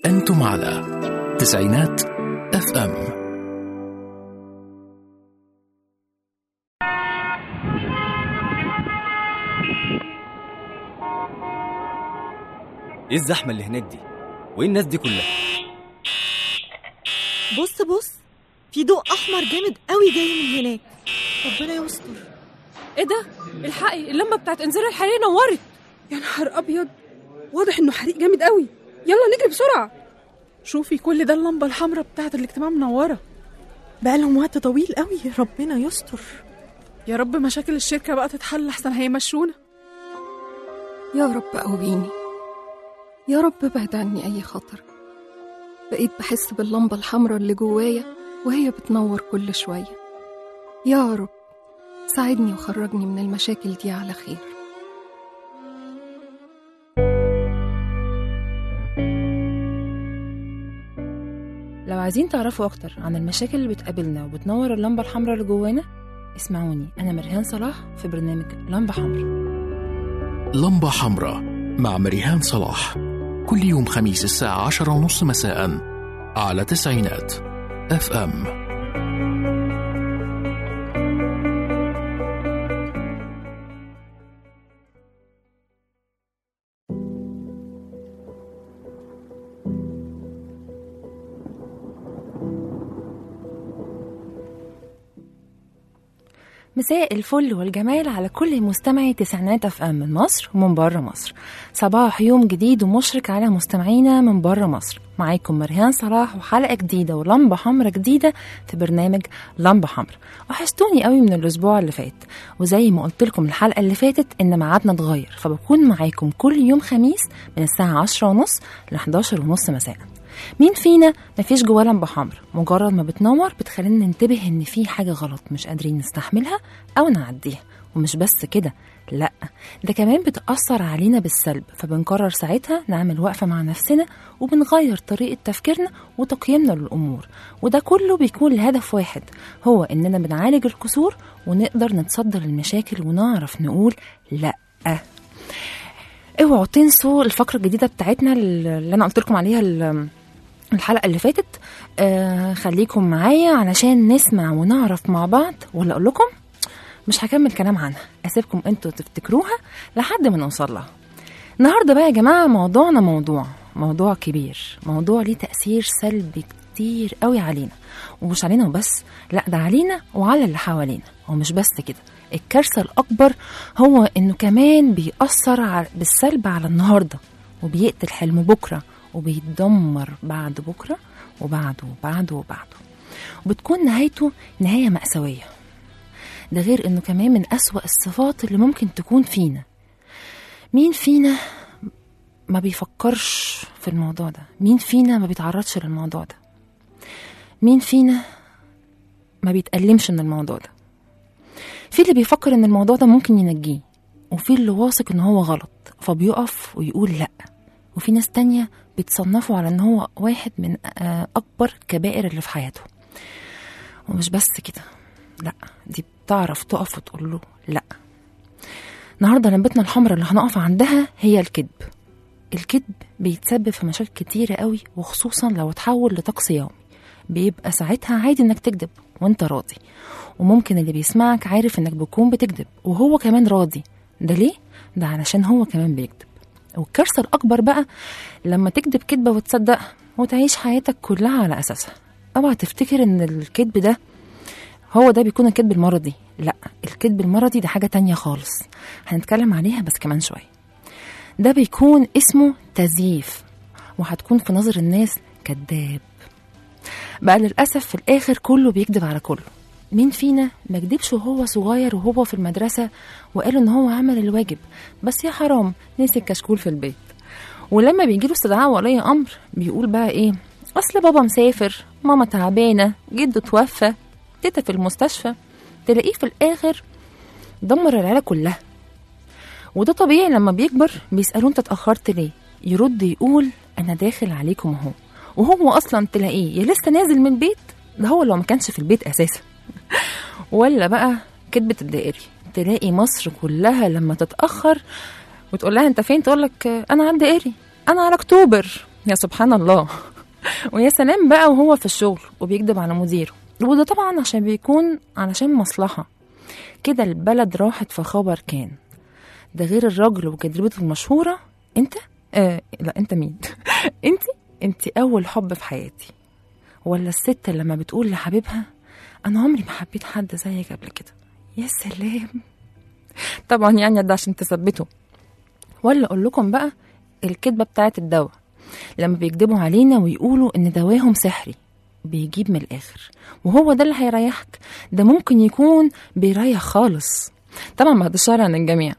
أنتم على تسعينات اف ام ايه الزحمه اللي هناك دي وايه الناس دي كلها بص بص في ضوء احمر جامد قوي جاي من هناك ربنا يستر ايه ده الحقي اللمبه بتاعت انذار الحريق نورت يا نهار ابيض واضح انه حريق جامد قوي يلا نجري بسرعه شوفي كل ده اللمبه الحمراء بتاعت الاجتماع منوره بقالهم وقت طويل قوي ربنا يستر يا رب مشاكل الشركه بقى تتحل احسن هيمشونا يا رب قويني يا رب ابعد عني أي خطر بقيت بحس باللمبة الحمراء اللي جوايا وهي بتنور كل شوية يا رب ساعدني وخرجني من المشاكل دي على خير لو عايزين تعرفوا أكتر عن المشاكل اللي بتقابلنا وبتنور اللمبة الحمراء اللي جوانا اسمعوني أنا مريهان صلاح في برنامج لمبة حمراء لمبة حمراء مع مريهان صلاح كل يوم خميس الساعة عشرة ونص مساء على تسعينات اف ام مساء الفل والجمال على كل مستمعي تسعينات اف ام من مصر ومن بره مصر صباح يوم جديد ومشرق على مستمعينا من بره مصر معاكم مريان صلاح وحلقه جديده ولمبه حمرا جديده في برنامج لمبه حمرا وحشتوني قوي من الاسبوع اللي فات وزي ما قلت لكم الحلقه اللي فاتت ان ميعادنا اتغير فبكون معاكم كل يوم خميس من الساعه 10 ونص ل 11 ونص مساء مين فينا مفيش جواه لمبة حمر مجرد ما بتنور بتخلينا ننتبه ان في حاجة غلط مش قادرين نستحملها او نعديها ومش بس كده لا ده كمان بتأثر علينا بالسلب فبنقرر ساعتها نعمل وقفة مع نفسنا وبنغير طريقة تفكيرنا وتقييمنا للأمور وده كله بيكون لهدف واحد هو إننا بنعالج الكسور ونقدر نتصدر المشاكل ونعرف نقول لأ اوعوا تنسوا الفقرة الجديدة بتاعتنا اللي أنا قلت لكم عليها ال- الحلقة اللي فاتت آه خليكم معايا علشان نسمع ونعرف مع بعض ولا أقول لكم مش هكمل كلام عنها أسيبكم أنتوا تفتكروها لحد ما نوصل لها النهاردة بقى يا جماعة موضوعنا موضوع موضوع كبير موضوع ليه تأثير سلبي كتير قوي علينا ومش علينا وبس لا ده علينا وعلى اللي حوالينا ومش بس كده الكارثة الأكبر هو إنه كمان بيأثر ع- بالسلب على النهاردة وبيقتل حلم بكرة وبيتدمر بعد بكرة وبعده وبعده وبعده وبتكون نهايته نهاية مأساوية ده غير إنه كمان من أسوأ الصفات اللي ممكن تكون فينا مين فينا ما بيفكرش في الموضوع ده مين فينا ما بيتعرضش للموضوع ده مين فينا ما بيتألمش من الموضوع ده في اللي بيفكر ان الموضوع ده ممكن ينجيه وفي اللي واثق ان هو غلط فبيقف ويقول لا وفي ناس تانية بتصنفه على ان هو واحد من آه، اكبر الكبائر اللي في حياته ومش بس كده لا دي بتعرف تقف وتقول له لا النهارده لمبتنا الحمراء اللي هنقف عندها هي الكذب الكذب بيتسبب في مشاكل كتيرة قوي وخصوصا لو اتحول لطقس يومي بيبقى ساعتها عادي انك تكذب وانت راضي وممكن اللي بيسمعك عارف انك بتكون بتكذب وهو كمان راضي ده ليه؟ ده علشان هو كمان بيكذب والكارثة الأكبر بقى لما تكذب كذبة وتصدقها وتعيش حياتك كلها على أساسها اوعى تفتكر ان الكذب ده هو ده بيكون الكذب المرضي لا الكذب المرضي ده حاجة تانية خالص هنتكلم عليها بس كمان شوية ده بيكون اسمه تزييف وهتكون في نظر الناس كذاب بقى للأسف في الآخر كله بيكذب على كله مين فينا ما كدبش وهو صغير وهو في المدرسة وقال إن هو عمل الواجب بس يا حرام نسي الكشكول في البيت ولما بيجيله استدعاء ولي أمر بيقول بقى إيه أصل بابا مسافر ماما تعبانة جده توفى تيتا في المستشفى تلاقيه في الآخر دمر العيلة كلها وده طبيعي لما بيكبر بيسألوه انت اتأخرت ليه يرد يقول أنا داخل عليكم أهو وهو أصلا تلاقيه يا لسه نازل من البيت ده هو لو ما كانش في البيت أساسا ولا بقى كدبة الدائري تلاقي مصر كلها لما تتأخر وتقول لها انت فين تقول لك انا عند دائري انا على اكتوبر يا سبحان الله ويا سلام بقى وهو في الشغل وبيكذب على مديره وده طبعا عشان بيكون علشان مصلحة كده البلد راحت في خبر كان ده غير الراجل وكذبته المشهورة انت آه لا انت مين انت انت اول حب في حياتي ولا الست اللي لما بتقول لحبيبها انا عمري ما حبيت حد زيك قبل كده يا سلام طبعا يعني ده عشان تثبته ولا اقول لكم بقى الكذبه بتاعت الدواء لما بيكذبوا علينا ويقولوا ان دواهم سحري بيجيب من الاخر وهو ده اللي هيريحك ده ممكن يكون بيريح خالص طبعا بعد الشر عن الجميع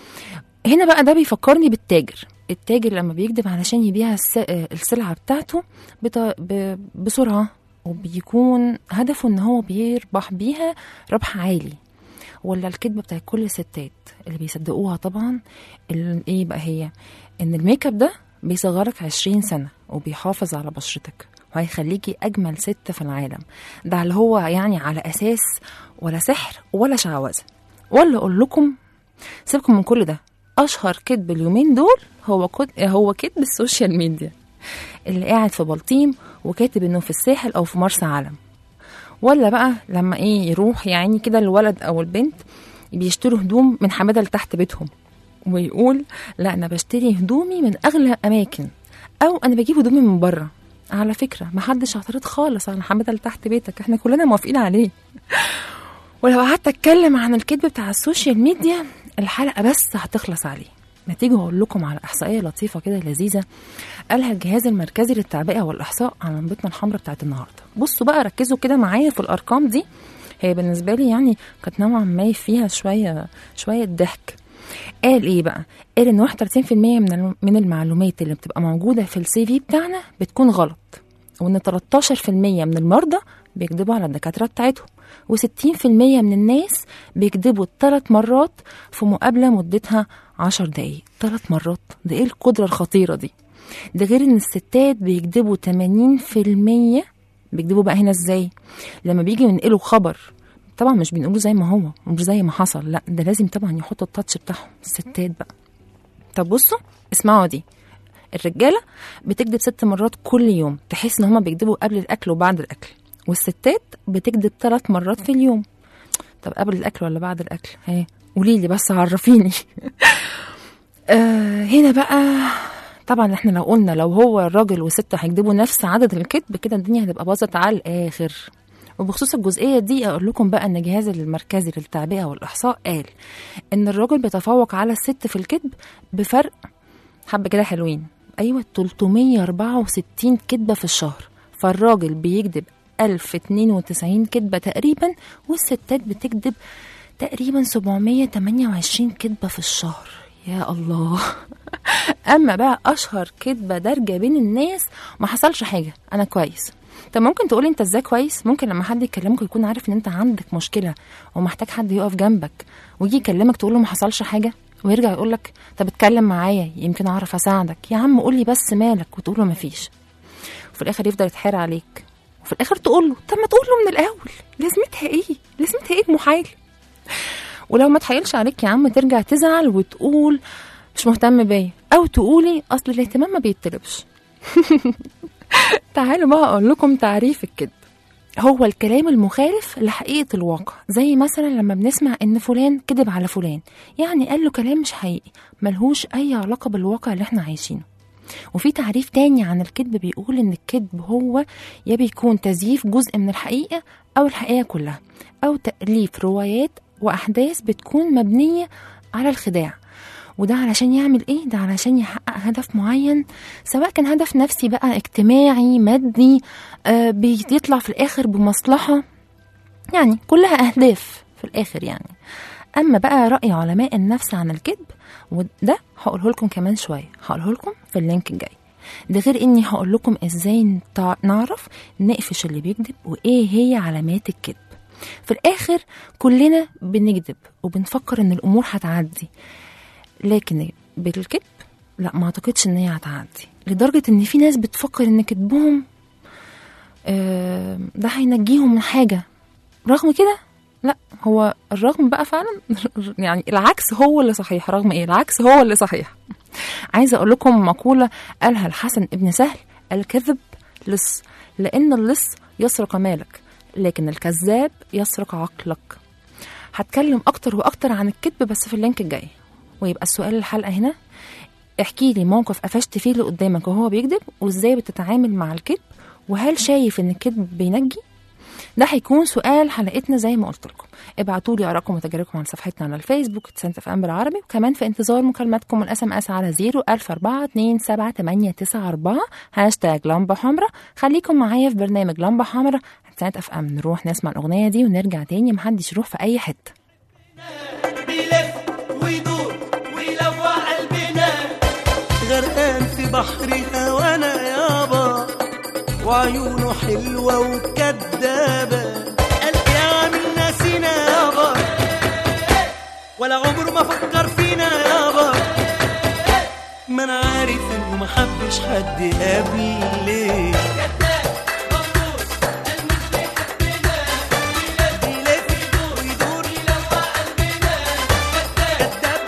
هنا بقى ده بيفكرني بالتاجر التاجر لما بيكذب علشان يبيع الس- السلعة بتاعته بط... ب... بسرعة وبيكون هدفه ان هو بيربح بيها ربح عالي ولا الكذبة بتاعت كل الستات اللي بيصدقوها طبعا ال- ايه بقى هي ان الميك اب ده بيصغرك عشرين سنة وبيحافظ على بشرتك وهيخليكي أجمل ست في العالم ده اللي هو يعني على أساس ولا سحر ولا شعوذة ولا أقول لكم سيبكم من كل ده أشهر كذب اليومين دول هو كد... هو كذب السوشيال ميديا اللي قاعد في بلطيم وكاتب إنه في الساحل أو في مرسى علم ولا بقى لما ايه يروح يعني كده الولد او البنت بيشتروا هدوم من حماده لتحت بيتهم ويقول لا انا بشتري هدومي من اغلى اماكن او انا بجيب هدومي من بره على فكره ما حدش اعترض خالص على حماده لتحت بيتك احنا كلنا موافقين عليه ولو قعدت اتكلم عن الكذب بتاع السوشيال ميديا الحلقه بس هتخلص عليه ما تيجوا اقول لكم على احصائيه لطيفه كده لذيذه قالها الجهاز المركزي للتعبئه والاحصاء على لمبتنا الحمراء بتاعت النهارده بصوا بقى ركزوا كده معايا في الارقام دي هي بالنسبه لي يعني كانت نوعا ما فيها شويه شويه ضحك قال ايه بقى قال ان 31% من الم- من المعلومات اللي بتبقى موجوده في السي في بتاعنا بتكون غلط وان 13% من المرضى بيكذبوا على الدكاتره بتاعتهم و60% من الناس بيكذبوا ثلاث مرات في مقابله مدتها 10 دقايق ثلاث مرات ده ايه القدره الخطيره دي ده غير ان الستات بيكذبوا 80% بيكذبوا بقى هنا ازاي لما بيجي ينقلوا خبر طبعا مش بنقوله زي ما هو مش زي ما حصل لا ده لازم طبعا يحطوا التاتش بتاعهم الستات بقى طب بصوا اسمعوا دي الرجاله بتكذب ست مرات كل يوم تحس ان هما بيكذبوا قبل الاكل وبعد الاكل والستات بتكذب ثلاث مرات في اليوم طب قبل الاكل ولا بعد الاكل ها قولي لي بس عرفيني آه هنا بقى طبعا احنا لو قلنا لو هو الراجل والست هيكذبوا نفس عدد الكذب كده الدنيا هتبقى باظت على الاخر وبخصوص الجزئيه دي اقول لكم بقى ان الجهاز المركزي للتعبئه والاحصاء قال ان الراجل بيتفوق على الست في الكذب بفرق حبه كده حلوين ايوه 364 كذبه في الشهر فالراجل بيكذب 1092 كذبه تقريبا والستات بتكذب تقريبا 728 كذبه في الشهر يا الله اما بقى اشهر كذبه دارجه بين الناس ما حصلش حاجه انا كويس طب ممكن تقولي انت ازاي كويس ممكن لما حد يكلمك يكون عارف ان انت عندك مشكله ومحتاج حد يقف جنبك ويجي يكلمك تقول له ما حصلش حاجه ويرجع يقول لك طب اتكلم معايا يمكن اعرف اساعدك يا عم قول لي بس مالك وتقول له مفيش وفي الاخر يفضل يتحايل عليك وفي الاخر تقول له طب ما تقول له من الاول لازمتها ايه لازمتها ايه المحايل ولو ما تحايلش عليك يا عم ترجع تزعل وتقول مش مهتم بيا او تقولي اصل الاهتمام ما بيتطلبش تعالوا بقى اقول لكم تعريف الكذب هو الكلام المخالف لحقيقة الواقع زي مثلا لما بنسمع ان فلان كذب على فلان يعني قال له كلام مش حقيقي ملهوش اي علاقة بالواقع اللي احنا عايشينه وفي تعريف تاني عن الكذب بيقول ان الكذب هو يا بيكون تزييف جزء من الحقيقة او الحقيقة كلها او تأليف روايات واحداث بتكون مبنية على الخداع وده علشان يعمل ايه ده علشان يحقق هدف معين سواء كان هدف نفسي بقى اجتماعي مادي آه بيطلع في الاخر بمصلحة يعني كلها اهداف في الاخر يعني اما بقى راي علماء النفس عن الكذب وده هقوله لكم كمان شويه هقوله لكم في اللينك الجاي ده غير اني هقول لكم ازاي نتع- نعرف نقفش اللي بيكذب وايه هي علامات الكذب في الاخر كلنا بنكذب وبنفكر ان الامور هتعدي لكن بالكذب لا ما اعتقدش ان هي هتعدي لدرجه ان في ناس بتفكر ان كذبهم آه، ده هينجيهم من حاجه رغم كده لا هو الرغم بقى فعلا يعني العكس هو اللي صحيح رغم ايه العكس هو اللي صحيح عايزه اقول لكم مقوله قالها الحسن ابن سهل الكذب لص لان اللص يسرق مالك لكن الكذاب يسرق عقلك هتكلم اكتر واكتر عن الكذب بس في اللينك الجاي ويبقى السؤال الحلقه هنا احكي لي موقف قفشت فيه اللي قدامك وهو بيكذب وازاي بتتعامل مع الكذب وهل شايف ان الكذب بينجي ده هيكون سؤال حلقتنا زي ما قلت لكم ابعتوا لي ارائكم وتجاربكم على صفحتنا على الفيسبوك تسنت اف ام بالعربي وكمان في انتظار مكالماتكم والاس ام اس على 010427894 هاشتاج لمبه حمراء خليكم معايا في برنامج لمبه حمراء تسنت اف ام نروح نسمع الاغنيه دي ونرجع تاني محدش يروح في اي حته بيلف ويدور ويلوع قلبنا غرقان في بحر هوانا يابا وعيونه حلوة وكدابة قال يا عامل ناسينا يابا ولا عمره ما فكر فينا يابا ما انا عارف انه ما حبش حد قبلي بيلف ويدور ويلوع قلبنا كداب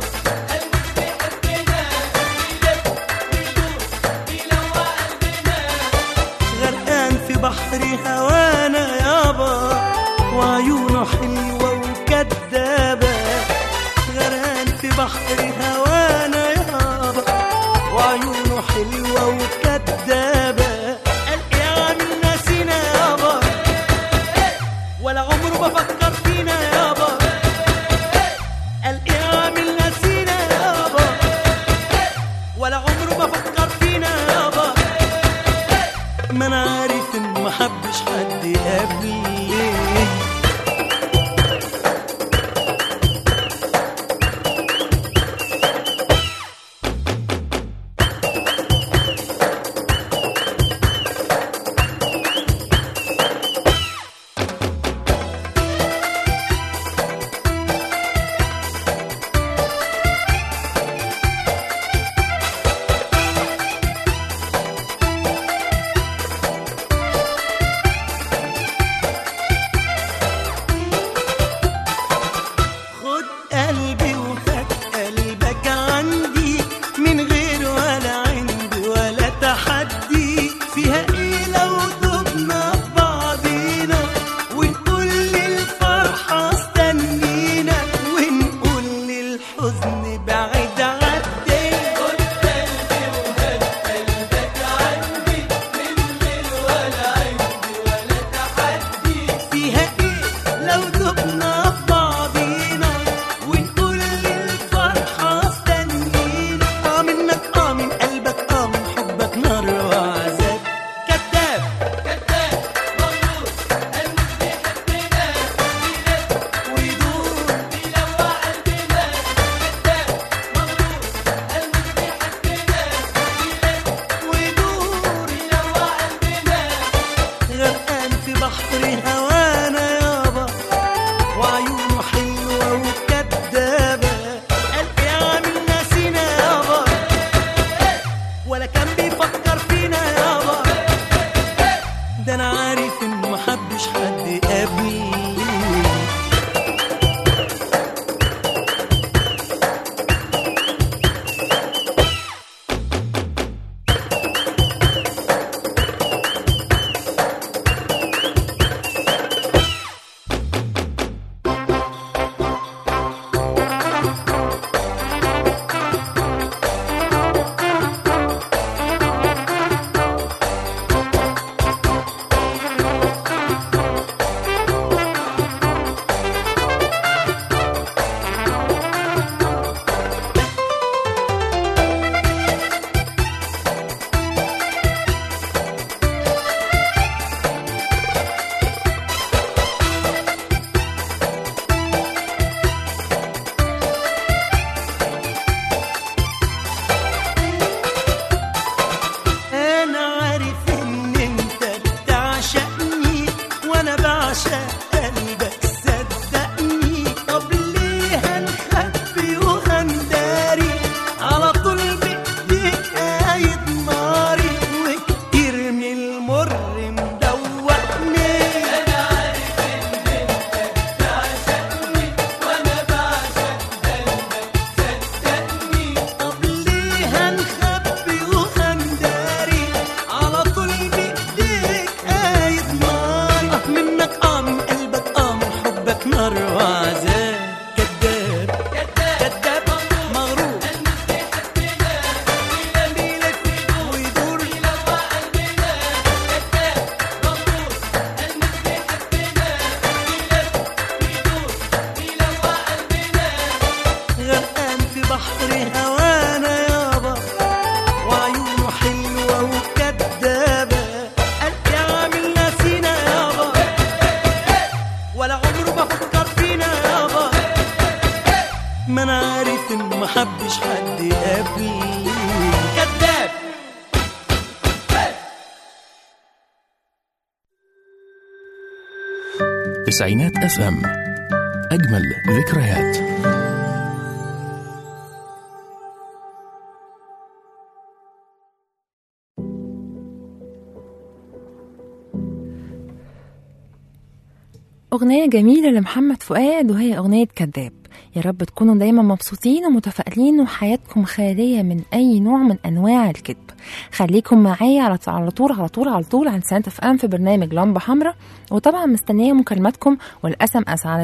غرقان في بحر هوانا يابا وعيونه حلوة وكدابة غرقان في بحر هوانا يابا وعيونه حلوة وكدابة قال يا عامل ناسينا يابا ولا عمره ما فكر فينا يابا قال يا عامل ناسينا يابا ولا عمره ما فكر فينا يابا ما انا عارف انه ما حبش حد قبلي تسعينات اف ام اجمل ذكريات أغنية جميلة لمحمد فؤاد وهي أغنية كذاب يا رب تكونوا دايما مبسوطين ومتفائلين وحياتكم خالية من أي نوع من أنواع الكذب خليكم معايا على على طول على طول على طول عن سنة اف ام في برنامج لمبة حمراء وطبعا مستنية مكالماتكم والاس ام اس على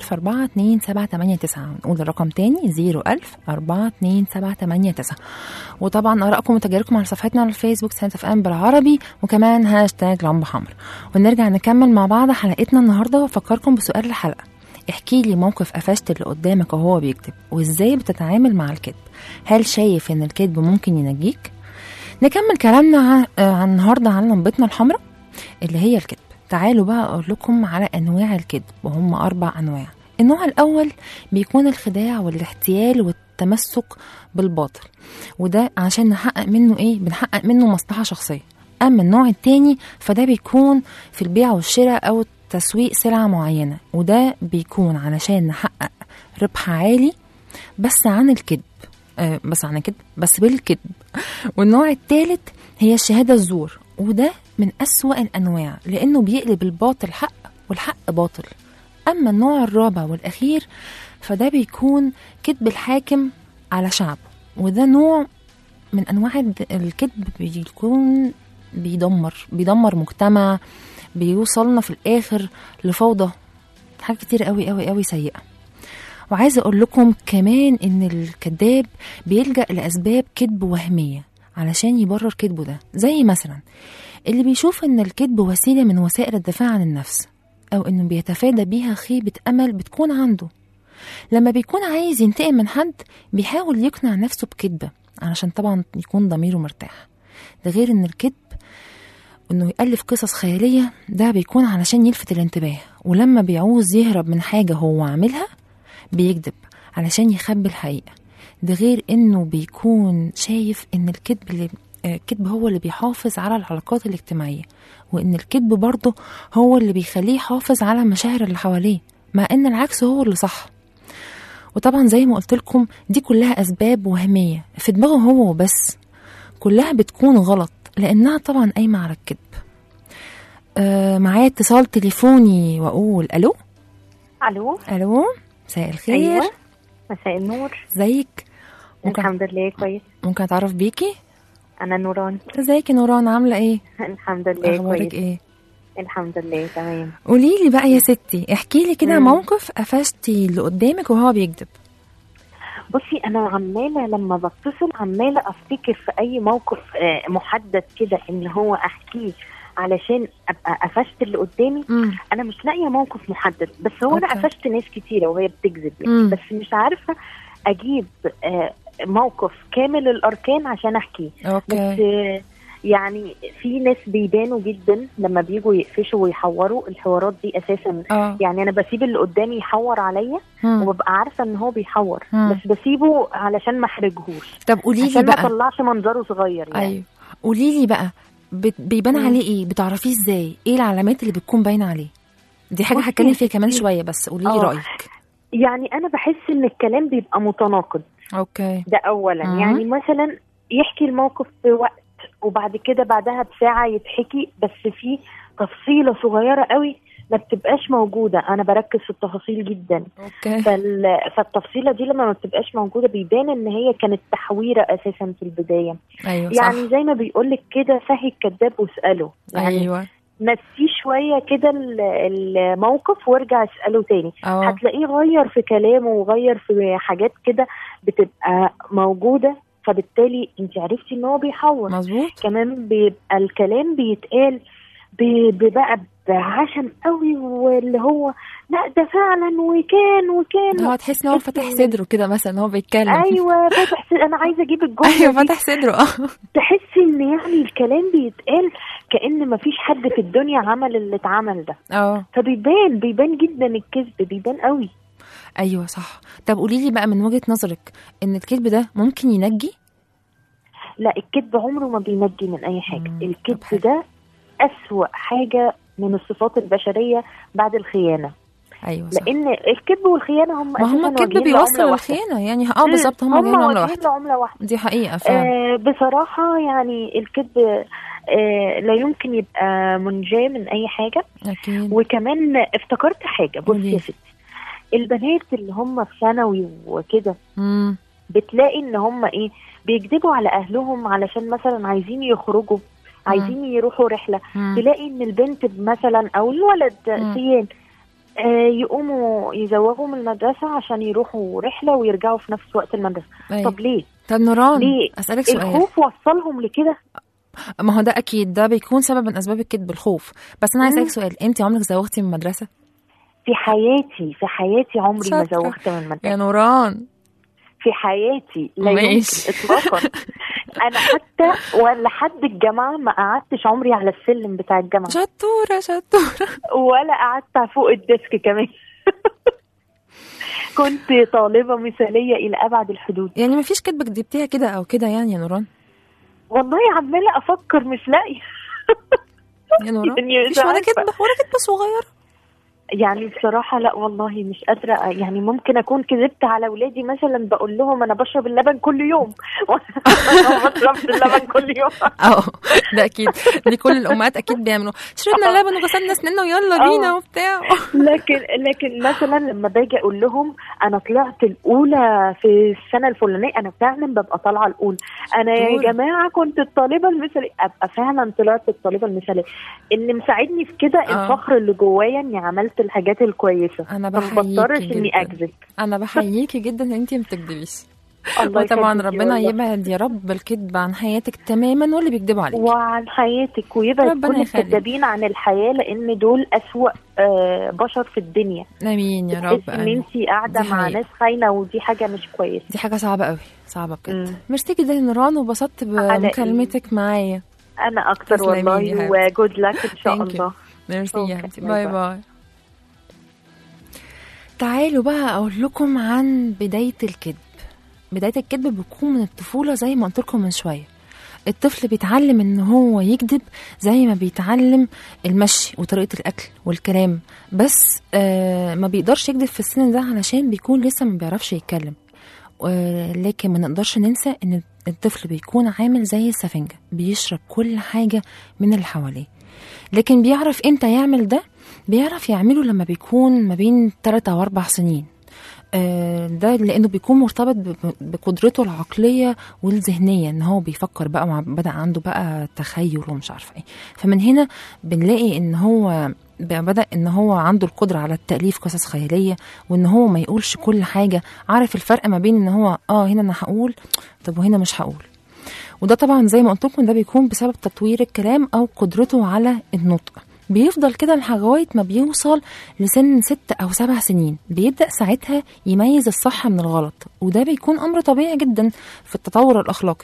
01042 نقول الرقم تاني 01042 وطبعا آرائكم وتجاربكم على صفحتنا على الفيسبوك سنة اف ام بالعربي وكمان هاشتاج لمبة حمراء ونرجع نكمل مع بعض حلقتنا النهاردة وافكركم بسؤال الحلقة احكي لي موقف قفشت اللي قدامك وهو بيكذب وازاي بتتعامل مع الكذب هل شايف ان الكذب ممكن ينجيك نكمل كلامنا عن, عن النهارده عن لمبتنا الحمراء اللي هي الكذب تعالوا بقى اقول لكم على انواع الكذب وهم اربع انواع النوع الاول بيكون الخداع والاحتيال والتمسك بالباطل وده عشان نحقق منه ايه بنحقق منه مصلحه شخصيه اما النوع التاني فده بيكون في البيع والشراء او تسويق سلعة معينة وده بيكون علشان نحقق ربح عالي بس عن الكذب آه بس عن الكذب بس بالكذب والنوع الثالث هي الشهادة الزور وده من أسوأ الأنواع لأنه بيقلب الباطل حق والحق باطل أما النوع الرابع والأخير فده بيكون كذب الحاكم على شعبه وده نوع من أنواع الكذب بيكون بيدمر بيدمر مجتمع بيوصلنا في الاخر لفوضى حاجات كتير قوي قوي قوي سيئه وعايزه اقول لكم كمان ان الكذاب بيلجا لاسباب كذب وهميه علشان يبرر كذبه ده زي مثلا اللي بيشوف ان الكذب وسيله من وسائل الدفاع عن النفس او انه بيتفادى بيها خيبه امل بتكون عنده لما بيكون عايز ينتقم من حد بيحاول يقنع نفسه بكذبه علشان طبعا يكون ضميره مرتاح ده غير ان الكذب انه يألف قصص خيالية ده بيكون علشان يلفت الانتباه ولما بيعوز يهرب من حاجة هو عاملها بيكذب علشان يخبي الحقيقة ده غير انه بيكون شايف ان الكذب اللي الكذب هو اللي بيحافظ على العلاقات الاجتماعية وان الكذب برضه هو اللي بيخليه يحافظ على المشاعر اللي حواليه مع ان العكس هو اللي صح وطبعا زي ما قلت لكم دي كلها اسباب وهمية في دماغه هو وبس كلها بتكون غلط لانها طبعا قايمه على الكذب آه معايا اتصال تليفوني واقول الو الو الو مساء الخير ايوه مساء النور ازيك ممكن الحمد لله كويس ممكن اتعرف بيكي انا نوران ازيك يا نوران عامله ايه الحمد لله اخبارك كويس ايه الحمد لله تمام قولي لي بقى يا ستي احكي لي كده مم. موقف قفشتي اللي قدامك وهو بيكذب بصي انا عماله لما بتصل عماله افتكر في اي موقف آه، محدد كده ان هو احكيه علشان ابقى قفشت اللي قدامي مم. انا مش لاقيه موقف محدد بس هو انا أوكي. قفشت ناس كتيره وهي بتكذب يعني مم. بس مش عارفه اجيب آه، موقف كامل الاركان عشان احكيه بس اوكي آه، يعني في ناس بيبانوا جدا لما بيجوا يقفشوا ويحوروا الحوارات دي اساسا اه يعني انا بسيب اللي قدامي يحور عليا مم. وببقى عارفه ان هو بيحور مم. بس بسيبه علشان ما احرجهوش طب قولي لي عشان ما بقى اطلعش منظره صغير يعني ايوه قولي لي بقى بت- بيبان مم. عليه ايه بتعرفيه ازاي ايه العلامات اللي بتكون باينه عليه دي حاجه بصي هتكلم يا فيها كمان ستي. شويه بس قولي لي آه. رايك يعني انا بحس ان الكلام بيبقى متناقض اوكي ده اولا مم. يعني مثلا يحكي الموقف في وقت وبعد كده بعدها بساعه يتحكي بس في تفصيله صغيره قوي ما بتبقاش موجوده انا بركز في التفاصيل جدا اوكي فال... فالتفصيله دي لما ما بتبقاش موجوده بيبان ان هي كانت تحويره اساسا في البدايه ايوه يعني صح زي ما بيقولك كده فهي الكذاب واساله يعني ايوه نسيه شويه كده ال- الموقف وارجع اساله تاني اه هتلاقيه غير في كلامه وغير في حاجات كده بتبقى موجوده فبالتالي انت عرفتي ان هو بيحور مظبوط كمان بيبقى الكلام بيتقال ب- ب- بقى بعشم قوي واللي هو لا ده فعلا وكان وكان هو تحس ان هو تحس فاتح إن- صدره كده مثلا هو بيتكلم ايوه فاتح س- انا عايزه اجيب الجمله ايوه دي. فاتح صدره اه تحس ان يعني الكلام بيتقال كان مفيش حد في الدنيا عمل اللي اتعمل ده اه فبيبان بيبان جدا الكذب بيبان قوي ايوه صح طب قولي لي بقى من وجهه نظرك ان الكذب ده ممكن ينجي لا الكذب عمره ما بينجي من اي حاجه مم، طب حلو. الكذب ده اسوأ حاجه من الصفات البشريه بعد الخيانه ايوه صح لان الكذب والخيانه هم ما هم أساساً الكذب واجهين بيوصل لعملة واحدة. للخيانه يعني اه مم. بالظبط هم واجهين عمله واجهين واحده لعمله واحده دي حقيقه فعلا آه بصراحه يعني الكذب آه لا يمكن يبقى منجاه من اي حاجه اكيد وكمان افتكرت حاجه بصي قولي. يا ستي البنات اللي هم في ثانوي وكده امم بتلاقي ان هم ايه بيكذبوا على اهلهم علشان مثلا عايزين يخرجوا عايزين يروحوا رحله مم. تلاقي ان البنت مثلا او الولد مم. سيان آه يقوموا يزوغوا من المدرسه عشان يروحوا رحله ويرجعوا في نفس وقت المدرسه أيوة. طب ليه طب نوران ليه؟ اسالك سؤال الخوف وصلهم لكده ما هو ده اكيد ده بيكون سبب من اسباب الكذب الخوف بس انا عايز مم. اسالك سؤال انت عمرك زوغتي من المدرسه في حياتي في حياتي عمري ما شاطرة. زوغت من المدرسه يا نوران في حياتي لا ماشي. يمكن اطلاقا انا حتى ولا حد الجامعه ما قعدتش عمري على السلم بتاع الجامعه شطوره شطوره ولا قعدت فوق الديسك كمان كنت طالبه مثاليه الى ابعد الحدود يعني ما فيش كدبه كدبتيها كده او كده يعني يا نوران والله عماله افكر مش لاقيه يا نوران يعني مش مفيش ولا عارفة. كدبه ولا كدبه صغيره يعني بصراحة لا والله مش قادرة يعني ممكن أكون كذبت على أولادي مثلا بقول لهم أنا بشرب اللبن كل يوم وأنا ما بشربش اللبن كل يوم اه ده اكيد دي كل الامهات اكيد بيعملوا شربنا اللبن وغسلنا اسناننا ويلا بينا آه. وبتاع لكن لكن مثلا لما باجي أقول لهم أنا طلعت الأولى في السنة الفلانية أنا فعلا ببقى طالعة الأولى أنا يا دول. جماعة كنت الطالبة المثالية أبقى فعلا طلعت الطالبة المثالية اللي مساعدني في كده آه. الفخر اللي جوايا إني عملت الحاجات الكويسة انا ما بحييكي بضطرش إني جدا أكذب انا بحييكي جدا ان انت ما بتكدبيش الله وطبعا يخليكي ربنا والله. يبعد يا رب الكذب عن حياتك تماما واللي بيكذبوا عليك وعن حياتك ويبعد ربنا كل يخليك. الكذابين عن الحياة لأن دول أسوأ آه، بشر في الدنيا امين يا رب تحس إن آمين. أنت قاعدة دي مع حقيقة. ناس خاينة ودي حاجة مش كويسة دي حاجه صعبه قوي صعبه بجد مم. ميرسي جدا يا نوران وبسطت على بمكالمتك معايا أنا أكتر تسلمي لي والله يا حبيبتي. وجود لك إن شاء Thank you. الله ميرسي يا أوكي، حبيبتي باي باي باي. باي تعالوا بقى اقول لكم عن بدايه الكذب بدايه الكذب بتكون من الطفوله زي ما قلت لكم من شويه الطفل بيتعلم ان هو يكذب زي ما بيتعلم المشي وطريقه الاكل والكلام بس آه ما بيقدرش يكذب في السن ده علشان بيكون لسه ما بيعرفش يتكلم آه، لكن ما نقدرش ننسى ان الطفل بيكون عامل زي السفنجه بيشرب كل حاجه من اللي حواليه لكن بيعرف امتى يعمل ده بيعرف يعمله لما بيكون ما بين 3 او 4 سنين آه، ده لانه بيكون مرتبط ب- ب- بقدرته العقليه والذهنيه ان هو بيفكر بقى مع بدا عنده بقى تخيل ومش عارفه ايه فمن هنا بنلاقي ان هو ب- بدا ان هو عنده القدره على التاليف قصص خياليه وان هو ما يقولش كل حاجه عارف الفرق ما بين ان هو اه هنا انا هقول طب وهنا مش هقول وده طبعا زي ما قلت لكم ده بيكون بسبب تطوير الكلام او قدرته على النطق بيفضل كده لغايه ما بيوصل لسن ست او سبع سنين بيبدا ساعتها يميز الصح من الغلط وده بيكون امر طبيعي جدا في التطور الاخلاقي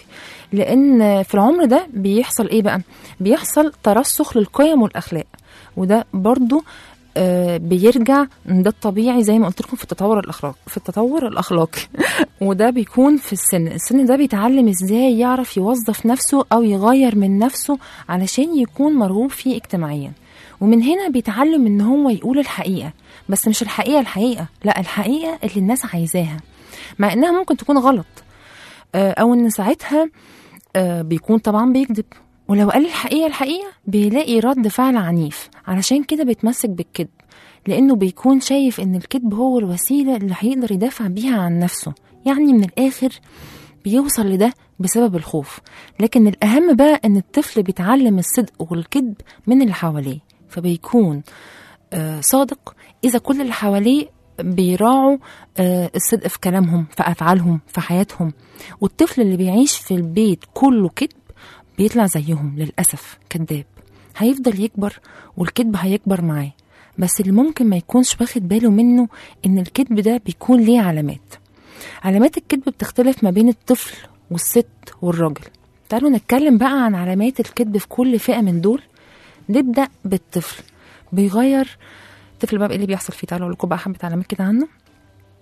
لان في العمر ده بيحصل ايه بقى بيحصل ترسخ للقيم والاخلاق وده برضو آه، بيرجع ده الطبيعي زي ما قلت لكم في التطور الاخلاقي في التطور الاخلاقي وده بيكون في السن السن ده بيتعلم ازاي يعرف يوظف نفسه او يغير من نفسه علشان يكون مرغوب فيه اجتماعيا ومن هنا بيتعلم ان هو يقول الحقيقه بس مش الحقيقه الحقيقه لا الحقيقه اللي الناس عايزاها مع انها ممكن تكون غلط آه، او ان ساعتها آه، بيكون طبعا بيكذب ولو قال الحقيقه الحقيقه بيلاقي رد فعل عنيف علشان كده بيتمسك بالكذب لانه بيكون شايف ان الكذب هو الوسيله اللي هيقدر يدافع بيها عن نفسه يعني من الاخر بيوصل لده بسبب الخوف لكن الأهم بقى إن الطفل بيتعلم الصدق والكذب من اللي حواليه فبيكون آه، صادق إذا كل اللي حواليه بيراعوا آه، الصدق في كلامهم في أفعالهم في حياتهم والطفل اللي بيعيش في البيت كله كذب بيطلع زيهم للأسف كذاب هيفضل يكبر والكذب هيكبر معاه بس اللي ممكن ما يكونش واخد باله منه إن الكذب ده بيكون ليه علامات علامات الكذب بتختلف ما بين الطفل والست والراجل تعالوا نتكلم بقى عن علامات الكذب في كل فئة من دول نبدأ بالطفل بيغير الطفل بقى ايه اللي بيحصل فيه تعالوا اقول لكم بقى حبة علامات كده عنه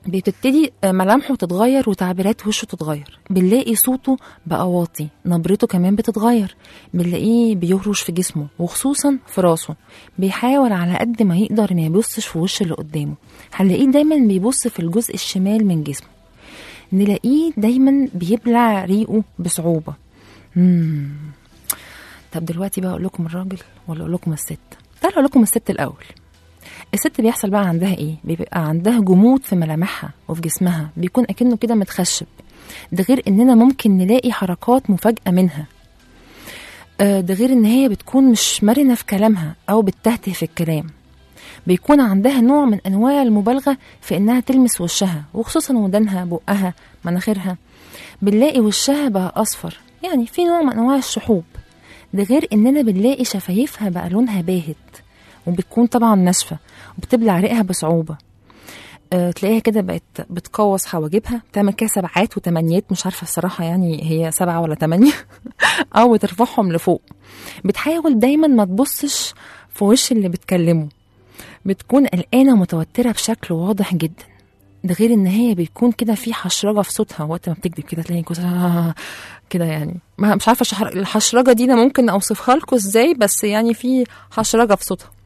بتبتدي ملامحه تتغير وتعبيرات وشه تتغير بنلاقي صوته بقى واطي نبرته كمان بتتغير بنلاقيه بيهرش في جسمه وخصوصا في راسه بيحاول على قد ما يقدر ما يبصش في وش اللي قدامه هنلاقيه دايما بيبص في الجزء الشمال من جسمه نلاقيه دايما بيبلع ريقه بصعوبة مم. طب دلوقتي بقى اقول لكم الراجل ولا اقول لكم الست تعالوا اقول لكم الست الاول الست بيحصل بقى عندها ايه بيبقى عندها جمود في ملامحها وفي جسمها بيكون اكنه كده متخشب ده غير اننا ممكن نلاقي حركات مفاجئه منها آه، ده غير ان هي بتكون مش مرنه في كلامها او بتتهته في الكلام بيكون عندها نوع من انواع المبالغه في انها تلمس وشها وخصوصا ودانها بقها مناخيرها بنلاقي وشها بقى اصفر يعني في نوع من انواع الشحوب ده غير اننا بنلاقي شفايفها بقى لونها باهت وبتكون طبعا ناشفه وبتبلع ريقها بصعوبه أه تلاقيها كده بقت بتقوس حواجبها بتعمل كده سبعات وتمانيات مش عارفه الصراحه يعني هي سبعه ولا تمانيه او بترفعهم لفوق بتحاول دايما ما تبصش في وش اللي بتكلمه بتكون قلقانه ومتوتره بشكل واضح جدا ده غير ان هي بيكون كده في حشرجه في صوتها وقت ما بتكذب كده تلاقي كوز- آه كده يعني ما مش عارفه الشحر- الحشرجه دي انا ممكن اوصفها لكم ازاي بس يعني في حشرجه في صوتها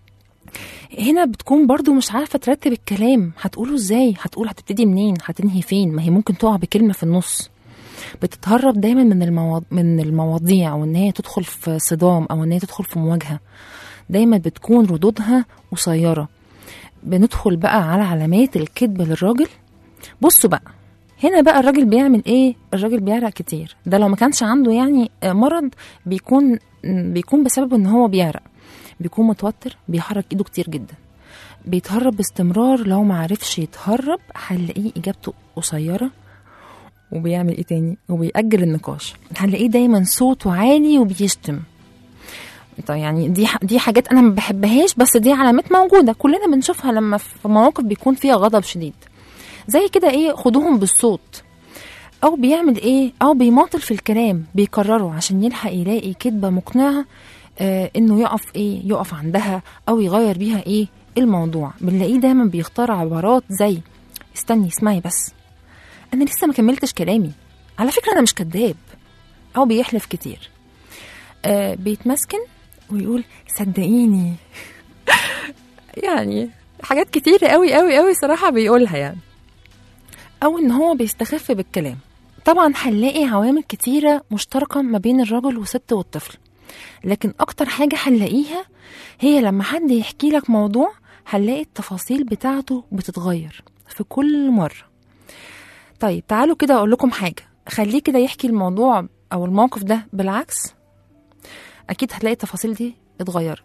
هنا بتكون برضو مش عارفه ترتب الكلام هتقوله ازاي هتقول هتبتدي منين هتنهي فين ما هي ممكن تقع بكلمه في النص بتتهرب دايما من المواض... من المواضيع وان هي تدخل في صدام او ان هي تدخل في مواجهه دايما بتكون ردودها قصيره بندخل بقى على علامات الكذب للراجل بصوا بقى هنا بقى الراجل بيعمل ايه الراجل بيعرق كتير ده لو ما كانش عنده يعني آه، مرض بيكون بيكون بسبب ان هو بيعرق بيكون متوتر بيحرك ايده كتير جدا بيتهرب باستمرار لو ما عرفش يتهرب هنلاقيه اجابته قصيره وبيعمل ايه تاني وبيأجل النقاش هنلاقيه دايما صوته عالي وبيشتم طيب يعني دي ح- دي حاجات انا ما بحبهاش بس دي علامات موجوده كلنا بنشوفها لما في مواقف بيكون فيها غضب شديد زي كده ايه خدوهم بالصوت او بيعمل ايه او بيماطل في الكلام بيكرره عشان يلحق يلاقي كذبه مقنعه آه انه يقف ايه يقف عندها او يغير بيها ايه الموضوع بنلاقيه دايما بيختار عبارات زي استني اسمعي بس انا لسه ما كملتش كلامي على فكره انا مش كذاب او بيحلف كتير آه بيتمسكن ويقول صدقيني يعني حاجات كتير قوي قوي قوي صراحه بيقولها يعني او ان هو بيستخف بالكلام طبعا هنلاقي عوامل كتيرة مشتركة ما بين الرجل والست والطفل لكن أكتر حاجة هنلاقيها هي لما حد يحكي لك موضوع هنلاقي التفاصيل بتاعته بتتغير في كل مرة طيب تعالوا كده أقول لكم حاجة خليه كده يحكي الموضوع أو الموقف ده بالعكس أكيد هتلاقي التفاصيل دي اتغيرت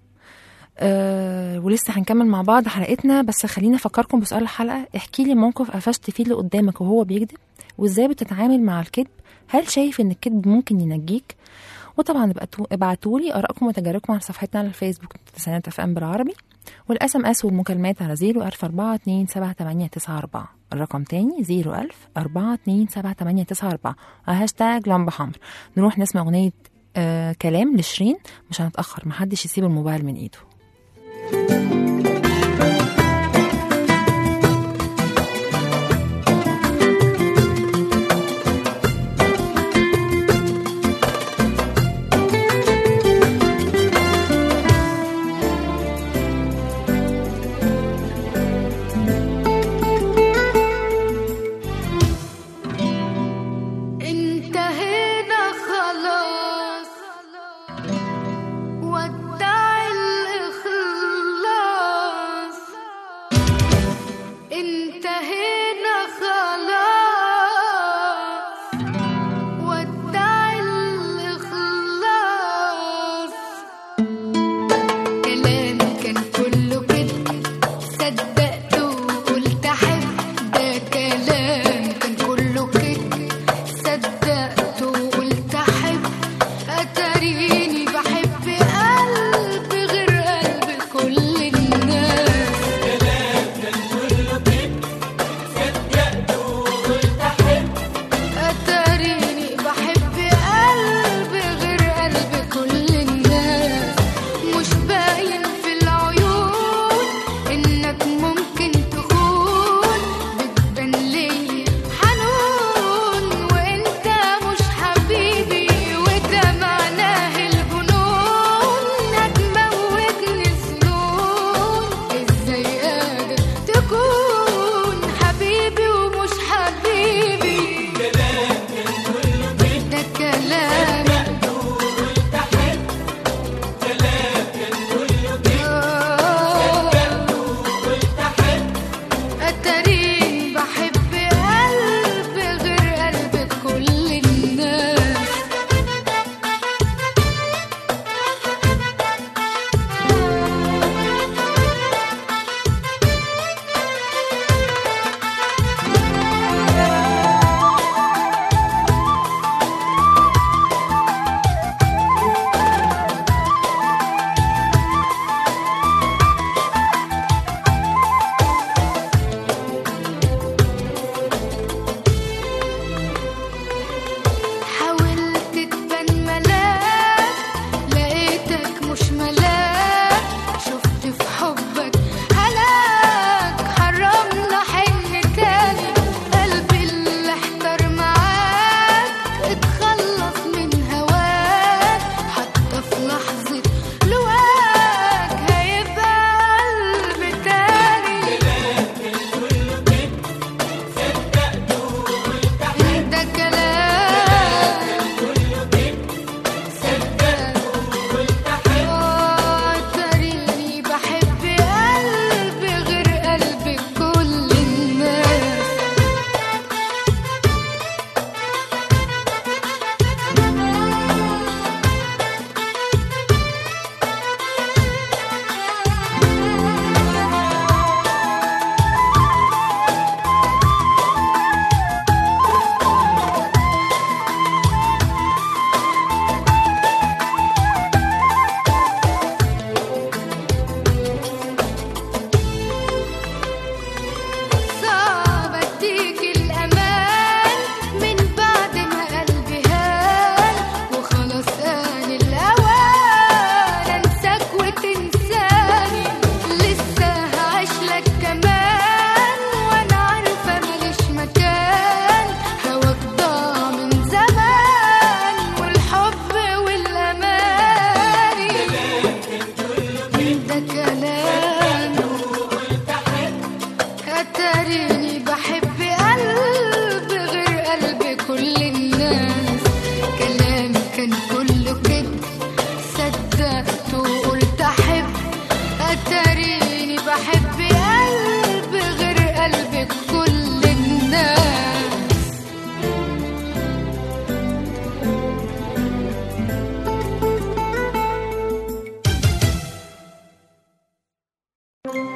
أه ولسه هنكمل مع بعض حلقتنا بس خليني افكركم بسؤال الحلقه احكي لي موقف قفشت فيه اللي قدامك وهو بيكذب وازاي بتتعامل مع الكذب هل شايف ان الكذب ممكن ينجيك وطبعا ابعتوا لي ارائكم وتجاربكم على صفحتنا على الفيسبوك تسعينات اف ام بالعربي والاس ام اس والمكالمات على 010427894 الرقم تاني 010427894 هاشتاج لمبة حمر نروح نسمع اغنيه آه كلام لشيرين مش هنتاخر محدش يسيب الموبايل من ايده انتهينا خلاص ودع اللي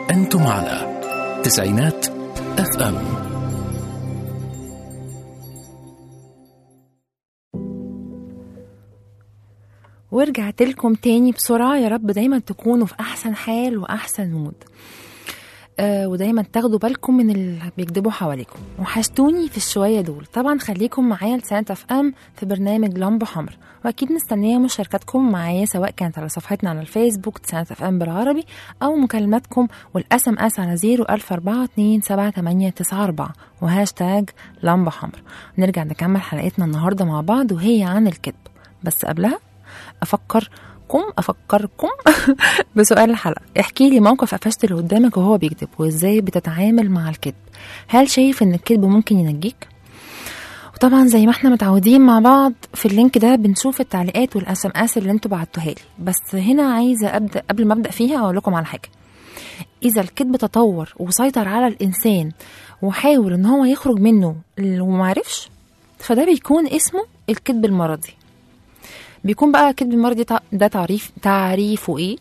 أنتم على تسعينات اف ام ورجعت لكم تاني بسرعة يا رب دايما تكونوا في أحسن حال وأحسن مود آه ودايما تاخدوا بالكم من اللي بيكدبوا حواليكم وحشتوني في الشوية دول طبعا خليكم معايا لسنة اف ام في برنامج لمبة حمر واكيد مستنية مشاركاتكم معايا سواء كانت على صفحتنا على الفيسبوك سنة اف ام بالعربي او مكالماتكم والاس ام اس على 010427894 وهاشتاج لمبة حمر نرجع نكمل حلقتنا النهاردة مع بعض وهي عن الكذب بس قبلها افكركم افكركم بسؤال الحلقه احكي لي موقف قفشت اللي قدامك وهو بيكذب وازاي بتتعامل مع الكذب هل شايف ان الكذب ممكن ينجيك وطبعا زي ما احنا متعودين مع بعض في اللينك ده بنشوف التعليقات والاس ام اس اللي انتوا بعتوها لي بس هنا عايزه ابدا قبل ما ابدا فيها اقول لكم على حاجه اذا الكذب تطور وسيطر على الانسان وحاول ان هو يخرج منه ومعرفش فده بيكون اسمه الكذب المرضي بيكون بقى الكذب المرضي تع- ده تعريف تعريفه ايه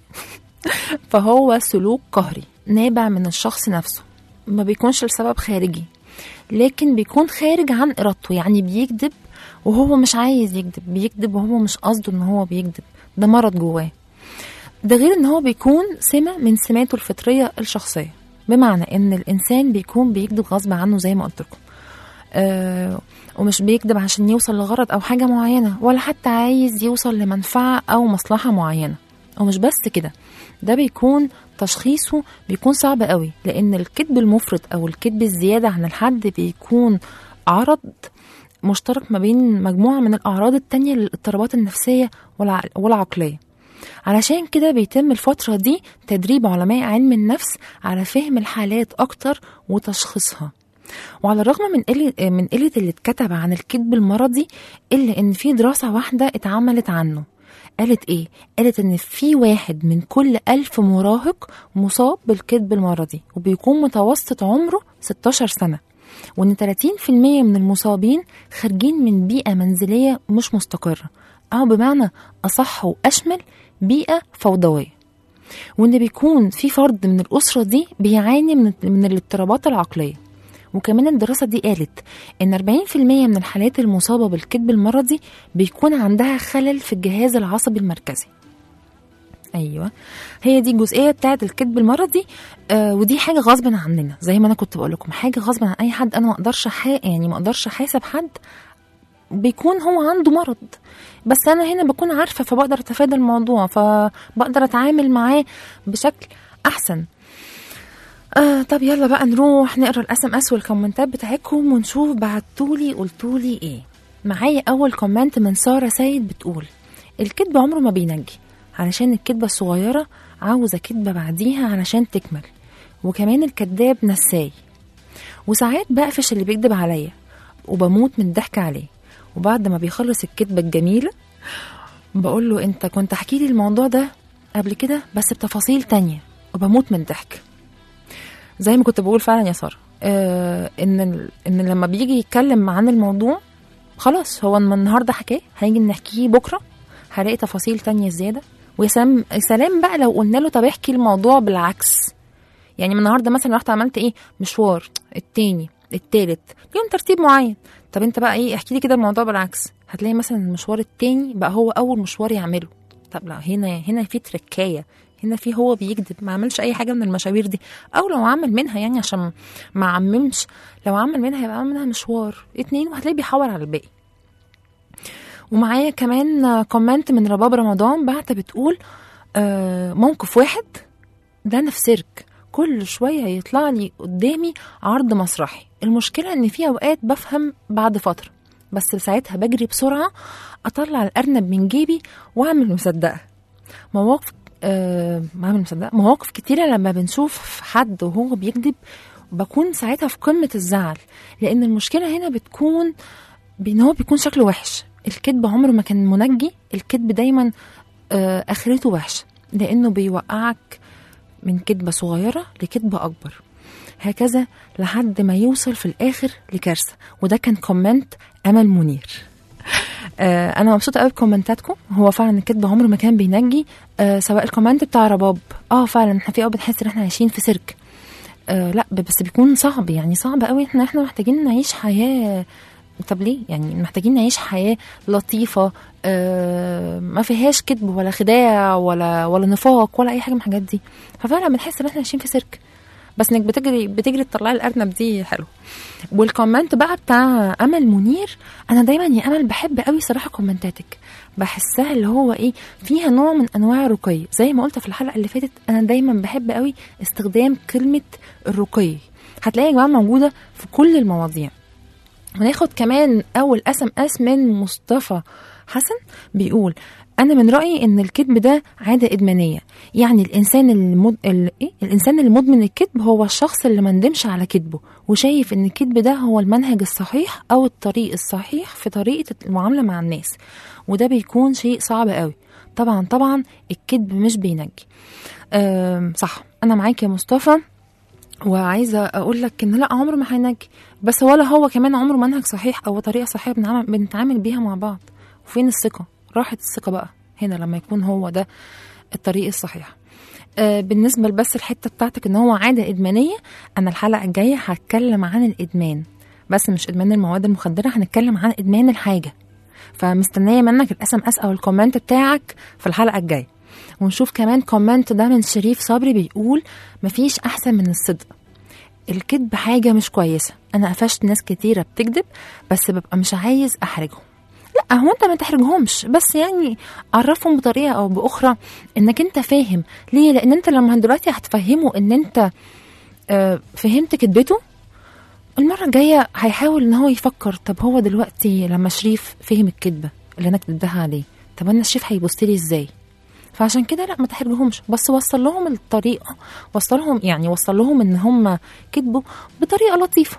فهو سلوك قهري نابع من الشخص نفسه ما بيكونش لسبب خارجي لكن بيكون خارج عن ارادته يعني بيكذب وهو مش عايز يكذب بيكذب وهو مش قصده ان هو بيكذب ده مرض جواه ده غير ان هو بيكون سمة من سماته الفطرية الشخصية بمعنى ان الانسان بيكون بيكذب غصب عنه زي ما قلت لكم آه ومش بيكذب عشان يوصل لغرض او حاجه معينه ولا حتى عايز يوصل لمنفعه او مصلحه معينه ومش بس كده ده بيكون تشخيصه بيكون صعب قوي لان الكذب المفرط او الكذب الزياده عن الحد بيكون عرض مشترك ما بين مجموعه من الاعراض التانية للاضطرابات النفسيه والع- والعقليه علشان كده بيتم الفترة دي تدريب علماء علم النفس على فهم الحالات أكتر وتشخيصها وعلى الرغم من قلة من قلة اللي اتكتب عن الكذب المرضي إلا إن في دراسة واحدة اتعملت عنه قالت إيه؟ قالت إن في واحد من كل ألف مراهق مصاب بالكذب المرضي وبيكون متوسط عمره 16 سنة وإن 30% من المصابين خارجين من بيئة منزلية مش مستقرة أو بمعنى أصح وأشمل بيئة فوضوية وإن بيكون في فرد من الأسرة دي بيعاني من من الاضطرابات العقلية وكمان الدراسة دي قالت إن 40% من الحالات المصابة بالكذب المرضي بيكون عندها خلل في الجهاز العصبي المركزي ايوه هي دي الجزئيه بتاعه الكذب المرضي آه ودي حاجه غصب عننا زي ما انا كنت بقول لكم حاجه غصب عن اي حد انا ما اقدرش حا... يعني ما اقدرش احاسب حد بيكون هو عنده مرض بس انا هنا بكون عارفه فبقدر اتفادى الموضوع فبقدر اتعامل معاه بشكل احسن آه طب يلا بقى نروح نقرا الاس ام اس والكومنتات بتاعتكم ونشوف بعتولي قلتولي ايه معايا اول كومنت من ساره سيد بتقول الكذب عمره ما بينجي علشان الكذبه الصغيره عاوزه كذبه بعديها علشان تكمل وكمان الكذاب نساي وساعات بقفش اللي بيكذب عليا وبموت من الضحك عليه وبعد ما بيخلص الكذبه الجميله بقول له انت كنت احكي لي الموضوع ده قبل كده بس بتفاصيل تانية وبموت من الضحك زي ما كنت بقول فعلا يا ساره آه ان ال- ان لما بيجي يتكلم عن الموضوع خلاص هو من النهارده حكاه هيجي نحكيه بكره هلاقي تفاصيل تانية زياده ويا سلام يا سلام بقى لو قلنا له طب احكي الموضوع بالعكس يعني من النهارده مثلا رحت عملت ايه مشوار التاني التالت ليهم ترتيب معين طب انت بقى ايه احكي لي كده الموضوع بالعكس هتلاقي مثلا المشوار التاني بقى هو اول مشوار يعمله طب لا هنا هنا في تركايه هنا في هو بيكذب ما عملش اي حاجه من المشاوير دي او لو عمل منها يعني عشان ما عممش لو عمل منها يبقى عمل منها مشوار اتنين وهتلاقيه بيحور على الباقي ومعايا كمان كومنت من رباب رمضان بعت بتقول آه موقف واحد ده انا في سيرك كل شويه يطلع لي قدامي عرض مسرحي المشكله ان في اوقات بفهم بعد فتره بس ساعتها بجري بسرعه اطلع الارنب من جيبي واعمل مصدقه مواقف آه بعمل مصدقه مواقف كتيره لما بنشوف حد وهو بيكذب بكون ساعتها في قمه الزعل لان المشكله هنا بتكون بان هو بيكون شكله وحش الكذب عمره ما كان منجي الكذب دايما آه اخرته وحشه لانه بيوقعك من كذبه صغيره لكذبه اكبر هكذا لحد ما يوصل في الاخر لكارثه وده كان كومنت امل منير آه انا مبسوطه قوي بكومنتاتكم هو فعلا الكذب عمره ما كان بينجي آه سواء الكومنت بتاع رباب اه فعلا احنا في اوقات بنحس ان احنا عايشين في سيرك آه لا ب- بس بيكون صعب يعني صعب قوي احنا احنا محتاجين نعيش حياه طب ليه يعني محتاجين نعيش حياه لطيفه آه ما فيهاش كذب ولا خداع ولا ولا نفاق ولا اي حاجه من الحاجات دي ففعلا بنحس ان احنا عايشين في سيرك بس انك بتجري بتجري تطلعي الارنب دي حلو والكومنت بقى بتاع امل منير انا دايما يا امل بحب قوي صراحه كومنتاتك بحسها اللي هو ايه فيها نوع من انواع الرقي زي ما قلت في الحلقه اللي فاتت انا دايما بحب قوي استخدام كلمه الرقي هتلاقيها يا جماعه موجوده في كل المواضيع وناخد كمان اول اس ام اس من مصطفى حسن بيقول انا من رايي ان الكذب ده عاده ادمانيه يعني الانسان المد... ال... إيه؟ الانسان المدمن الكذب هو الشخص اللي ما ندمش على كذبه وشايف ان الكذب ده هو المنهج الصحيح او الطريق الصحيح في طريقه المعامله مع الناس وده بيكون شيء صعب قوي طبعا طبعا الكذب مش بينجي أم صح انا معاك يا مصطفى وعايزه اقول لك ان لا عمره ما هينجي بس ولا هو كمان عمره منهج صحيح او طريقه صحيحه بنعمل بنتعامل بيها مع بعض وفين الثقه راحت الثقه بقى هنا لما يكون هو ده الطريق الصحيح آه بالنسبه بس الحته بتاعتك ان هو عاده ادمانيه انا الحلقه الجايه هتكلم عن الادمان بس مش ادمان المواد المخدره هنتكلم عن ادمان الحاجه فمستنيه منك الاس ام اس او الكومنت بتاعك في الحلقه الجايه ونشوف كمان كومنت ده من شريف صبري بيقول مفيش احسن من الصدق الكذب حاجه مش كويسه انا قفشت ناس كتيره بتكذب بس ببقى مش عايز احرجهم لا هو انت ما تحرجهمش بس يعني عرفهم بطريقه او باخرى انك انت فاهم ليه لان انت لما دلوقتي هتفهمه ان انت آه، فهمت كذبته المره الجايه هيحاول ان هو يفكر طب هو دلوقتي لما شريف فهم الكذبه اللي انا كدبتها عليه طب انا شريف هيبص لي ازاي فعشان كده لا ما تحرجهمش بس وصل لهم الطريقه وصل لهم يعني وصل لهم ان هم كذبوا بطريقه لطيفه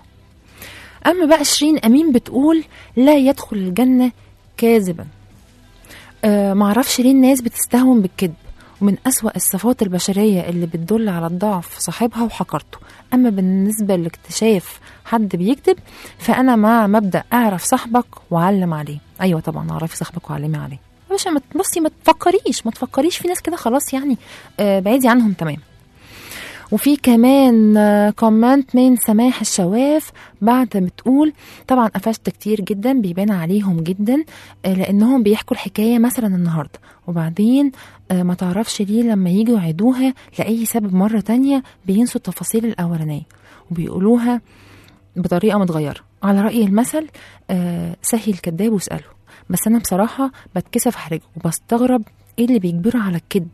اما بقى شيرين امين بتقول لا يدخل الجنه كاذبا آه معرفش ليه الناس بتستهون بالكذب ومن أسوأ الصفات البشرية اللي بتدل على الضعف صاحبها وحقارته أما بالنسبة لاكتشاف حد بيكذب فأنا مع مبدأ أعرف صاحبك وعلم عليه أيوة طبعا أعرفي صاحبك وعلمي عليه باشا ما بصي ما تفكريش ما تفكريش في ناس كده خلاص يعني آه بعيدي عنهم تمام وفي كمان آه، كومنت من سماح الشواف بعد بتقول طبعا قفشت كتير جدا بيبان عليهم جدا آه، لانهم بيحكوا الحكايه مثلا النهارده وبعدين آه، ما تعرفش ليه لما يجوا يعيدوها لاي سبب مره تانية بينسوا التفاصيل الاولانيه وبيقولوها بطريقه متغيره على راي المثل آه، سهي الكذاب واساله بس انا بصراحه بتكسف احرجه وبستغرب ايه اللي بيجبره على الكذب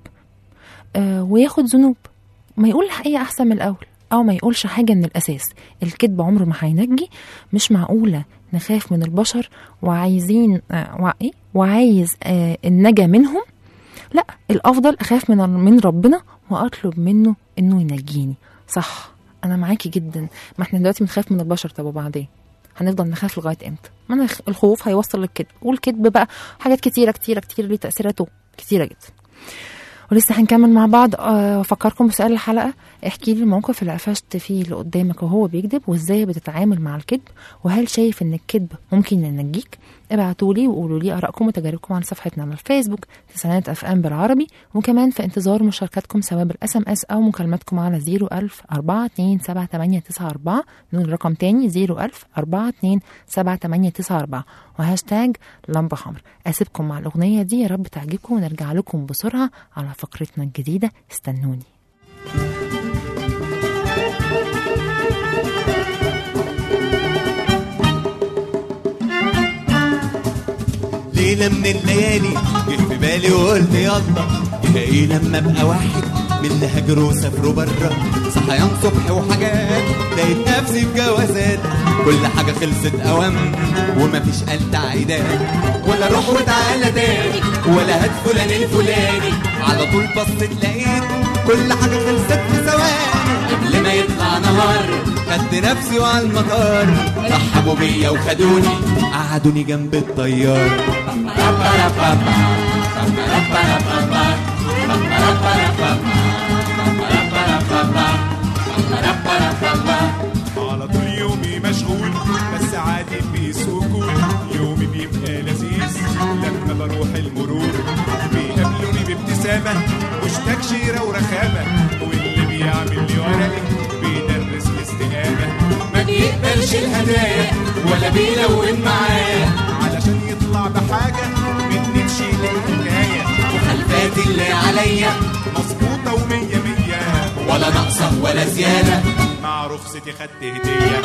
آه، وياخد ذنوب ما يقول الحقيقة أحسن من الأول أو ما يقولش حاجة من الأساس الكذب عمره ما هينجي مش معقولة نخاف من البشر وعايزين آه وع- إيه؟ وعايز آه النجا منهم لا الأفضل أخاف من من ربنا وأطلب منه إنه ينجيني صح أنا معاكي جدا ما احنا دلوقتي بنخاف من البشر طب وبعدين هنفضل نخاف لغاية امتى ما أنا الخوف هيوصل للكذب والكذب بقى حاجات كتيرة كتيرة كتير ليه تأثيراته كتيرة جدا ولسه هنكمل مع بعض آه، افكركم بسؤال الحلقه احكي لي الموقف اللي قفشت فيه اللي قدامك وهو بيكذب وازاي بتتعامل مع الكذب وهل شايف ان الكذب ممكن ينجيك ابعتوا لي وقولوا لي ارائكم وتجاربكم على صفحتنا على الفيسبوك تسعينات اف ام بالعربي وكمان في انتظار مشاركاتكم سواء بالاس ام اس او مكالماتكم على 01000 427 نقول الرقم تاني 01000 427 وهاشتاج لمبة حمر أسيبكم مع الأغنية دي يا رب تعجبكم ونرجع لكم بسرعة على فقرتنا الجديدة استنوني ليلة من الليالي جه في بالي وقلت يلا يبقى ايه لما ابقى واحد من اللي هاجروا وسافروا برا صحيان صبح وحاجات لقيت نفسي في جوازات كل حاجة خلصت اوام ومفيش قال تعيدات ولا روح وتعالى تاني ولا هات فلان الفلاني على طول بصيت لقيت كل حاجة خلصت في ثواني قبل ما يطلع نهار خدت نفسي وعلى المطار رحبوا بيا وخدوني قعدوني جنب الطيار على طول يومي مشغول بس عادي في سكون يومي بيبقى لذيذ غابة مش تكشيرة ورخامة واللي بيعمل لي ورقي بيدرس الاستقامة ما بيقبلش الهدايا ولا بيلون معايا علشان يطلع بحاجة مني تشيل الحكاية وخلفاتي اللي عليا مظبوطة ومية مية ولا ناقصة ولا زيادة مع رخصتي خدت هدية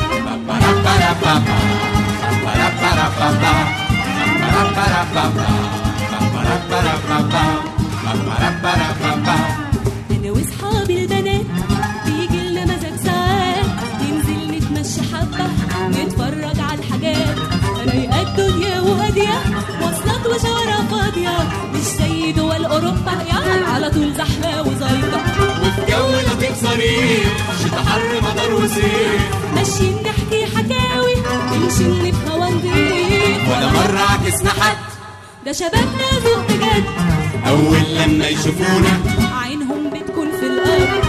انا واصحابي البنات بيجي لنا مزاج ساعات ننزل نتمشى حبه نتفرج على الحاجات رايقه الدنيا وهاديه مواصلات وشوارع فاضيه مش زي دول اوروبا يعني على طول زحمه وزيطه وفي جو لطيف ظريف شتا حر مطر وصيف ماشيين نحكي حكاوي ونشن في هوا نضيف ولا مرة عكسنا حد ده شبابنا ذوق بجد أول لما يشوفونا عينهم بتكون في الارض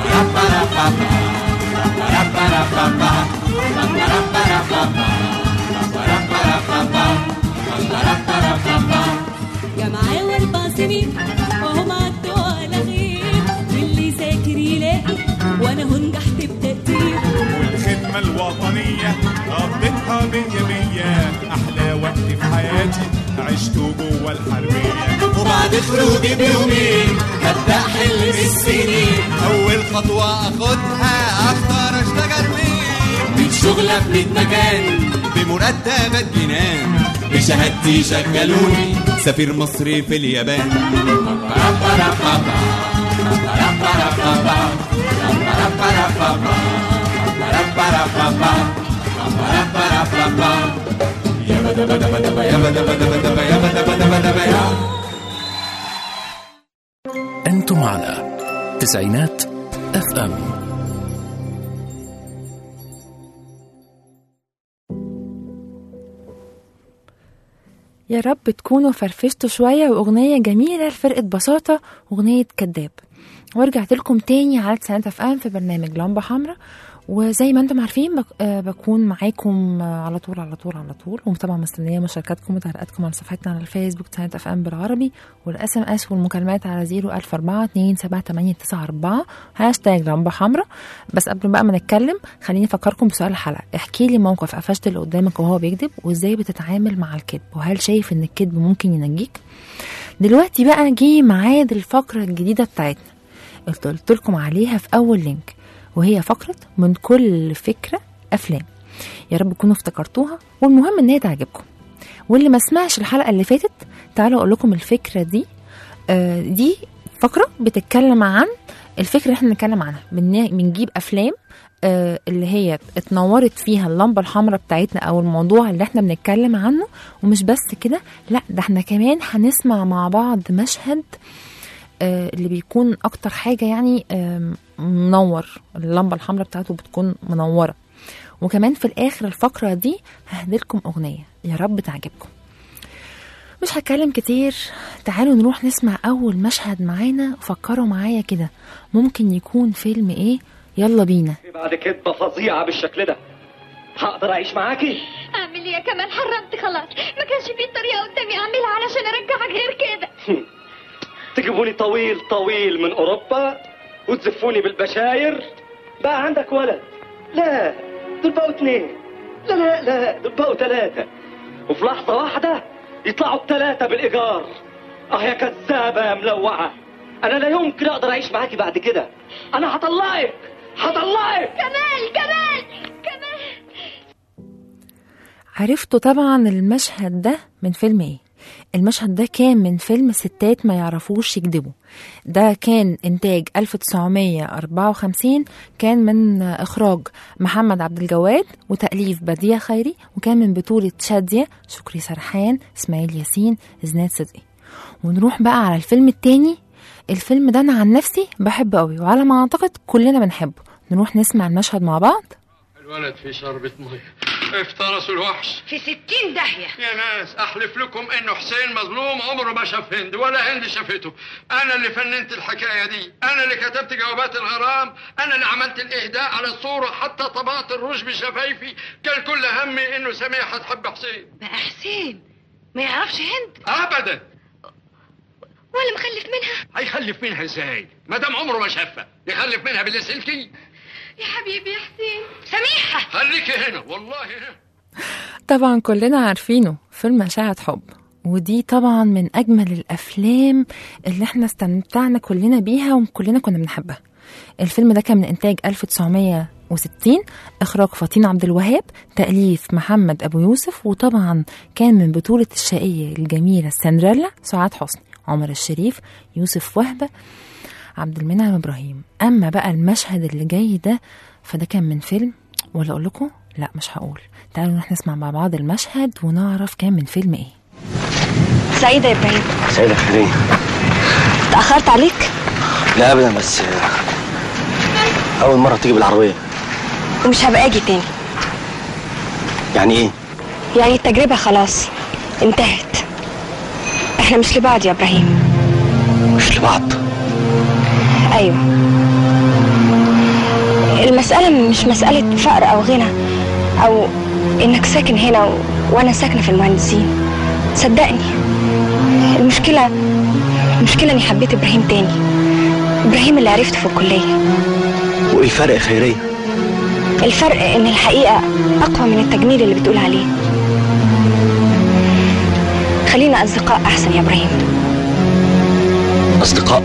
جماعة والباسمين وهم عدوا على غير واللي يذاكر يلاقي وانا هنجحت بتقدير والخدمة الوطنية قضيتها مية مية أحلى وقت في حياتي عشته جوه الحربية وبعد خروجي بيومين هبدأ حلم السنين أول خطوة أخدها أختار أشتغل مين من شغلة في بيت مكان بمرتبات جنان بشهادتي شغلوني سفير مصري في اليابان أنتم على تسعينات اف ام يا رب تكونوا فرفشتوا شوية وأغنية جميلة لفرقة بساطة أغنية كداب ورجعت لكم تاني على تسعينات اف ام في برنامج لمبة حمراء وزي ما انتم عارفين بك آه بكون معاكم آه على طول على طول على طول وطبعا مستنيه مشاركاتكم وتعليقاتكم على صفحتنا على الفيسبوك تسعينات اف ام بالعربي والاس ام اس والمكالمات على 01004 27894 هاشتاج لمبة حمراء بس قبل بقى ما نتكلم خليني افكركم بسؤال الحلقه احكي لي موقف قفشت اللي قدامك وهو بيكذب وازاي بتتعامل مع الكذب وهل شايف ان الكذب ممكن ينجيك دلوقتي بقى جه ميعاد الفقره الجديده بتاعتنا اللي قلت لكم عليها في اول لينك وهي فقره من كل فكره افلام يا رب تكونوا افتكرتوها والمهم ان هي تعجبكم واللي ما سمعش الحلقه اللي فاتت تعالوا اقول لكم الفكره دي آه دي فقره بتتكلم عن الفكره اللي احنا بنتكلم عنها بن- بنجيب افلام آه اللي هي اتنورت فيها اللمبه الحمراء بتاعتنا او الموضوع اللي احنا بنتكلم عنه ومش بس كده لا ده احنا كمان هنسمع مع بعض مشهد آه، اللي بيكون اكتر حاجه يعني آم، منور اللمبه الحمراء بتاعته بتكون منوره وكمان في الاخر الفقره دي ههدلكم اغنيه يا رب تعجبكم مش هتكلم كتير تعالوا نروح نسمع اول مشهد معانا وفكروا معايا كده ممكن يكون فيلم ايه يلا بينا بعد كدبة فظيعة بالشكل ده هقدر أعيش معاكي؟ اعمل ايه يا كمال حرمت خلاص ما كانش في طريقه قدامي اعملها علشان ارجعك غير كده تجيبوني طويل طويل من أوروبا وتزفوني بالبشاير بقى عندك ولد لا دول بقوا اتنين لا لا لا دول بقوا تلاتة وفي لحظة واحدة يطلعوا التلاتة بالإيجار اه يا كذابة يا ملوعة أنا لا يمكن أقدر أعيش معاكي بعد كده أنا هطلعك هطلعك كمال كمال كمال عرفتوا طبعا المشهد ده من فيلم ايه المشهد ده كان من فيلم ستات ما يعرفوش يكذبوا ده كان انتاج 1954 كان من اخراج محمد عبد الجواد وتاليف بديع خيري وكان من بطوله شاديه شكري سرحان اسماعيل ياسين زناد صدقي ونروح بقى على الفيلم التاني الفيلم ده انا عن نفسي بحبه قوي وعلى ما اعتقد كلنا بنحبه نروح نسمع المشهد مع بعض الولد في شربة مية افترسوا الوحش في ستين داهية يا ناس احلف لكم انه حسين مظلوم عمره ما شاف هند ولا هند شافته انا اللي فننت الحكايه دي انا اللي كتبت جوابات الغرام انا اللي عملت الاهداء على الصوره حتى طبقت الروج بشفايفي كان كل همي انه سميحه تحب حسين بقى حسين ما يعرفش هند ابدا ولا مخلف منها هيخلف منها ازاي ما دام عمره ما شافها يخلف منها باللاسلكي يا حبيبي يا حسين سميحة خليكي هنا والله هنا طبعا كلنا عارفينه فيلم أشعة حب ودي طبعا من أجمل الأفلام اللي احنا استمتعنا كلنا بيها وكلنا كنا بنحبها الفيلم ده كان من إنتاج 1960 إخراج فاطين عبد الوهاب تأليف محمد أبو يوسف وطبعا كان من بطولة الشقية الجميلة سندريلا سعاد حسني عمر الشريف يوسف وهبة عبد المنعم إبراهيم أما بقى المشهد اللي جاي ده فده كان من فيلم ولا أقول لكم لا مش هقول تعالوا نروح نسمع مع بعض المشهد ونعرف كان من فيلم ايه سعيدة يا إبراهيم سيدة خيرية تأخرت عليك؟ لا ابدا بس اول مرة تيجي بالعربية ومش هبقى أجي تاني يعني ايه يعني التجربة خلاص انتهت احنا مش لبعض يا إبراهيم مش لبعض أيوة المسألة مش مسألة فقر أو غنى أو إنك ساكن هنا و... وأنا ساكنة في المهندسين صدقني المشكلة المشكلة إني حبيت إبراهيم تاني إبراهيم اللي عرفته في الكلية وايه الفرق يا خيرية الفرق إن الحقيقة أقوى من التجميل اللي بتقول عليه خلينا أصدقاء أحسن يا إبراهيم اصدقاء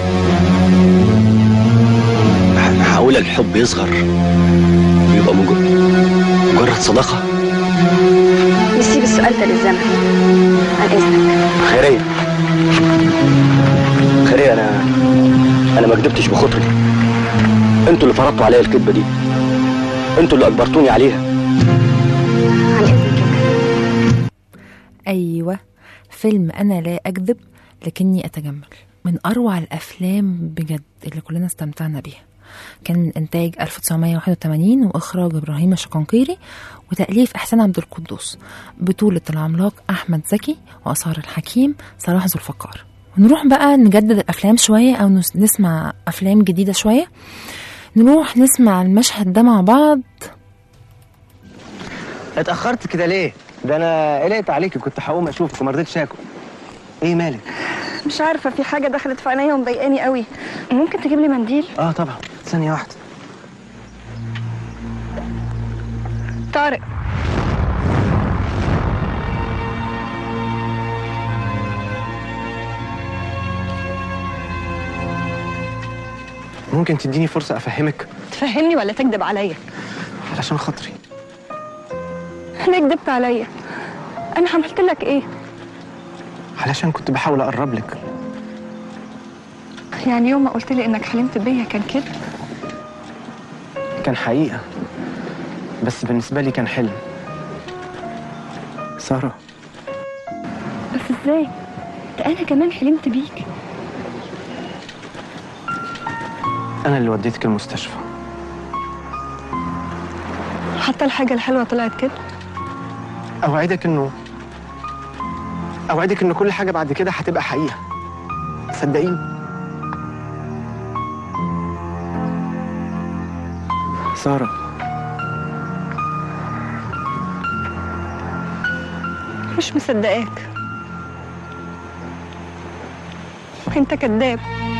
معقولة الحب يصغر ويبقى مجرد مجرد صداقة نسيب السؤال ده للزمن عن إذنك خيرية خيرية انا انا ما كدبتش بخاطري انتوا اللي فرضتوا عليا الكذبة دي انتوا اللي اجبرتوني عليها عن إذنك ايوه فيلم انا لا اكذب لكني اتجمل من اروع الافلام بجد اللي كلنا استمتعنا بيها كان من انتاج 1981 واخراج ابراهيم الشقنقيري وتاليف احسان عبد القدوس بطوله العملاق احمد زكي واثار الحكيم صلاح ذو الفقار ونروح بقى نجدد الافلام شويه او نس- نسمع افلام جديده شويه نروح نسمع المشهد ده مع بعض اتأخرت كده ليه؟ ده انا قلقت عليكي كنت هقوم اشوفك وما رضيتش اكل ايه مالك؟ مش عارفة في حاجة دخلت في عينيا ومضايقاني قوي ممكن تجيب لي منديل اه طبعا ثانية واحدة طارق ممكن تديني فرصة افهمك تفهمني ولا تكذب عليا علشان خاطري ليه كدبت عليا انا عملت لك ايه علشان كنت بحاول اقرب لك يعني يوم ما قلت لي انك حلمت بيا كان كده كان حقيقة بس بالنسبة لي كان حلم سارة بس ازاي ده انا كمان حلمت بيك أنا اللي وديتك المستشفى حتى الحاجة الحلوة طلعت كده أوعدك إنه أوعدك إن كل حاجة بعد كده هتبقى حقيقة صدقيني سارة مش مصدقاك انت كذاب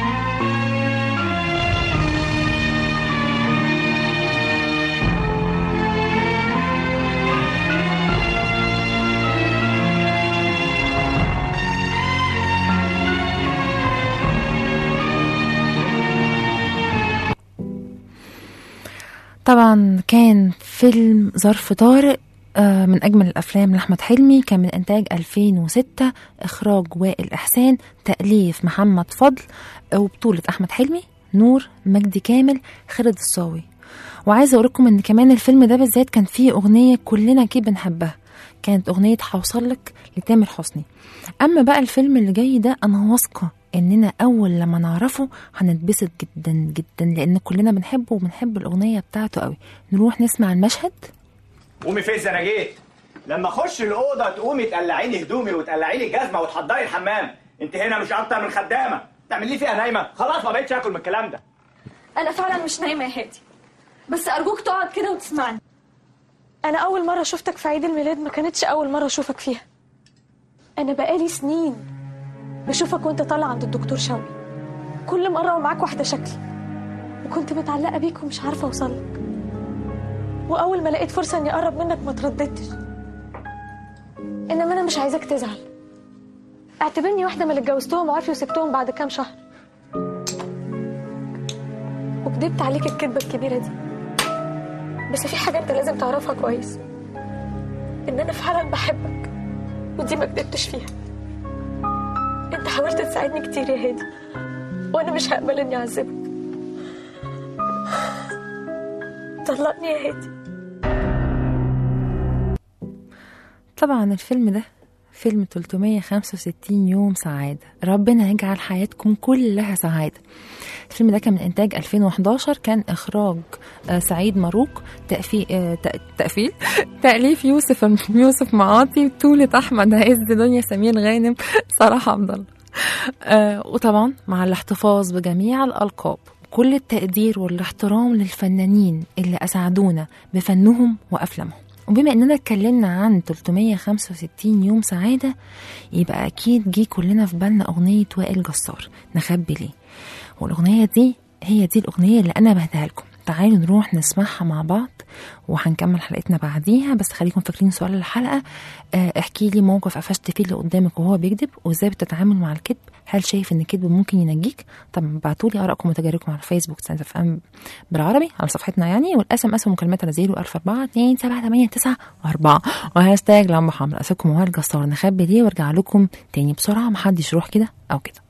طبعا كان فيلم ظرف طارق آه، من أجمل الأفلام لأحمد حلمي كان من إنتاج 2006 إخراج وائل إحسان تأليف محمد فضل آه، وبطولة أحمد حلمي نور مجدي كامل خالد الصاوي وعايزة أقول لكم إن كمان الفيلم ده بالذات كان فيه أغنية كلنا أكيد بنحبها كانت أغنية حوصلك لتامر حسني أما بقى الفيلم اللي جاي ده أنا واثقة إننا أول لما نعرفه هنتبسط جدا جدا لأن كلنا بنحبه وبنحب الأغنية بتاعته قوي نروح نسمع المشهد قومي فز انا جيت لما اخش الاوضه تقومي تقلعي لي هدومي وتقلعي لي جزمه وتحضري الحمام انت هنا مش اكتر من خدامه تعمل لي فيها نايمه خلاص ما بقتش اكل من الكلام ده انا فعلا مش نايمه يا هادي بس ارجوك تقعد كده وتسمعني انا اول مره شفتك في عيد الميلاد ما كانتش اول مره اشوفك فيها انا بقالي سنين بشوفك وانت طالع عند الدكتور شوقي كل مرة ومعاك واحدة شكلي وكنت متعلقة بيك ومش عارفة أوصلك وأول ما لقيت فرصة إني أقرب منك ما ترددتش إنما أنا مش عايزاك تزعل اعتبرني واحدة من اللي اتجوزتهم وعارفة وسبتهم بعد كام شهر وكدبت عليك الكدبة الكبيرة دي بس في حاجة أنت لازم تعرفها كويس إن أنا فعلا بحبك ودي ما كدبتش فيها أنت حاولت تساعدني كتير يا هادي وأنا مش هقبل إني أعذبك طلقني يا هادي طبعا الفيلم ده فيلم 365 يوم سعادة ربنا يجعل حياتكم كلها سعادة الفيلم ده كان من إنتاج 2011 كان إخراج آه، سعيد ماروك تأفي... آه، تأ- تأفيل تأليف يوسف يوسف معاطي بطولة أحمد عز دنيا سمير غانم صراحة عبد الله آه، وطبعا مع الاحتفاظ بجميع الألقاب كل التقدير والاحترام للفنانين اللي أسعدونا بفنهم وأفلامهم وبما اننا اتكلمنا عن 365 يوم سعادة يبقى اكيد جه كلنا في بالنا اغنية وائل جسار نخبي ليه والاغنية دي هي دي الاغنية اللي انا بهديها لكم تعالوا نروح نسمعها مع بعض وهنكمل حلقتنا بعديها بس خليكم فاكرين سؤال الحلقة آه، احكي لي موقف قفشت فيه اللي قدامك وهو بيكذب وازاي بتتعامل مع الكذب هل شايف ان الكذب ممكن ينجيك طب ابعتوا لي ارائكم وتجاربكم على الفيسبوك سنة اف ام بالعربي على صفحتنا يعني والاس ام اس ومكالمات على 01004 2 7 8 9 4 وهاشتاج لمبه حمراء اسيبكم وائل جسار نخبي ليه وارجع لكم تاني بسرعه محدش يروح كده او كده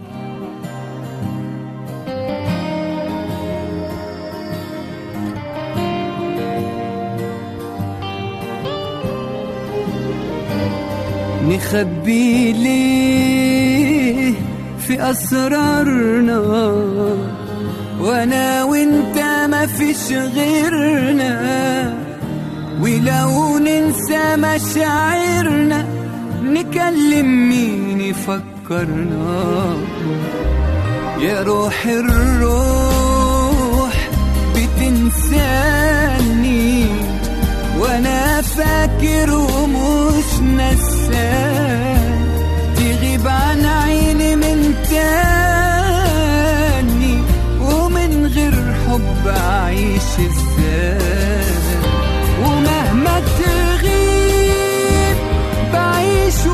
نخبي ليه في أسرارنا وأنا وأنت ما فيش غيرنا ولو ننسى مشاعرنا نكلم مين يفكرنا يا روح الروح بتنساني وانا فاكر ومش نسان تغيب عن عيني من تاني ومن غير حب اعيش ازاي ومهما تغيب بعيش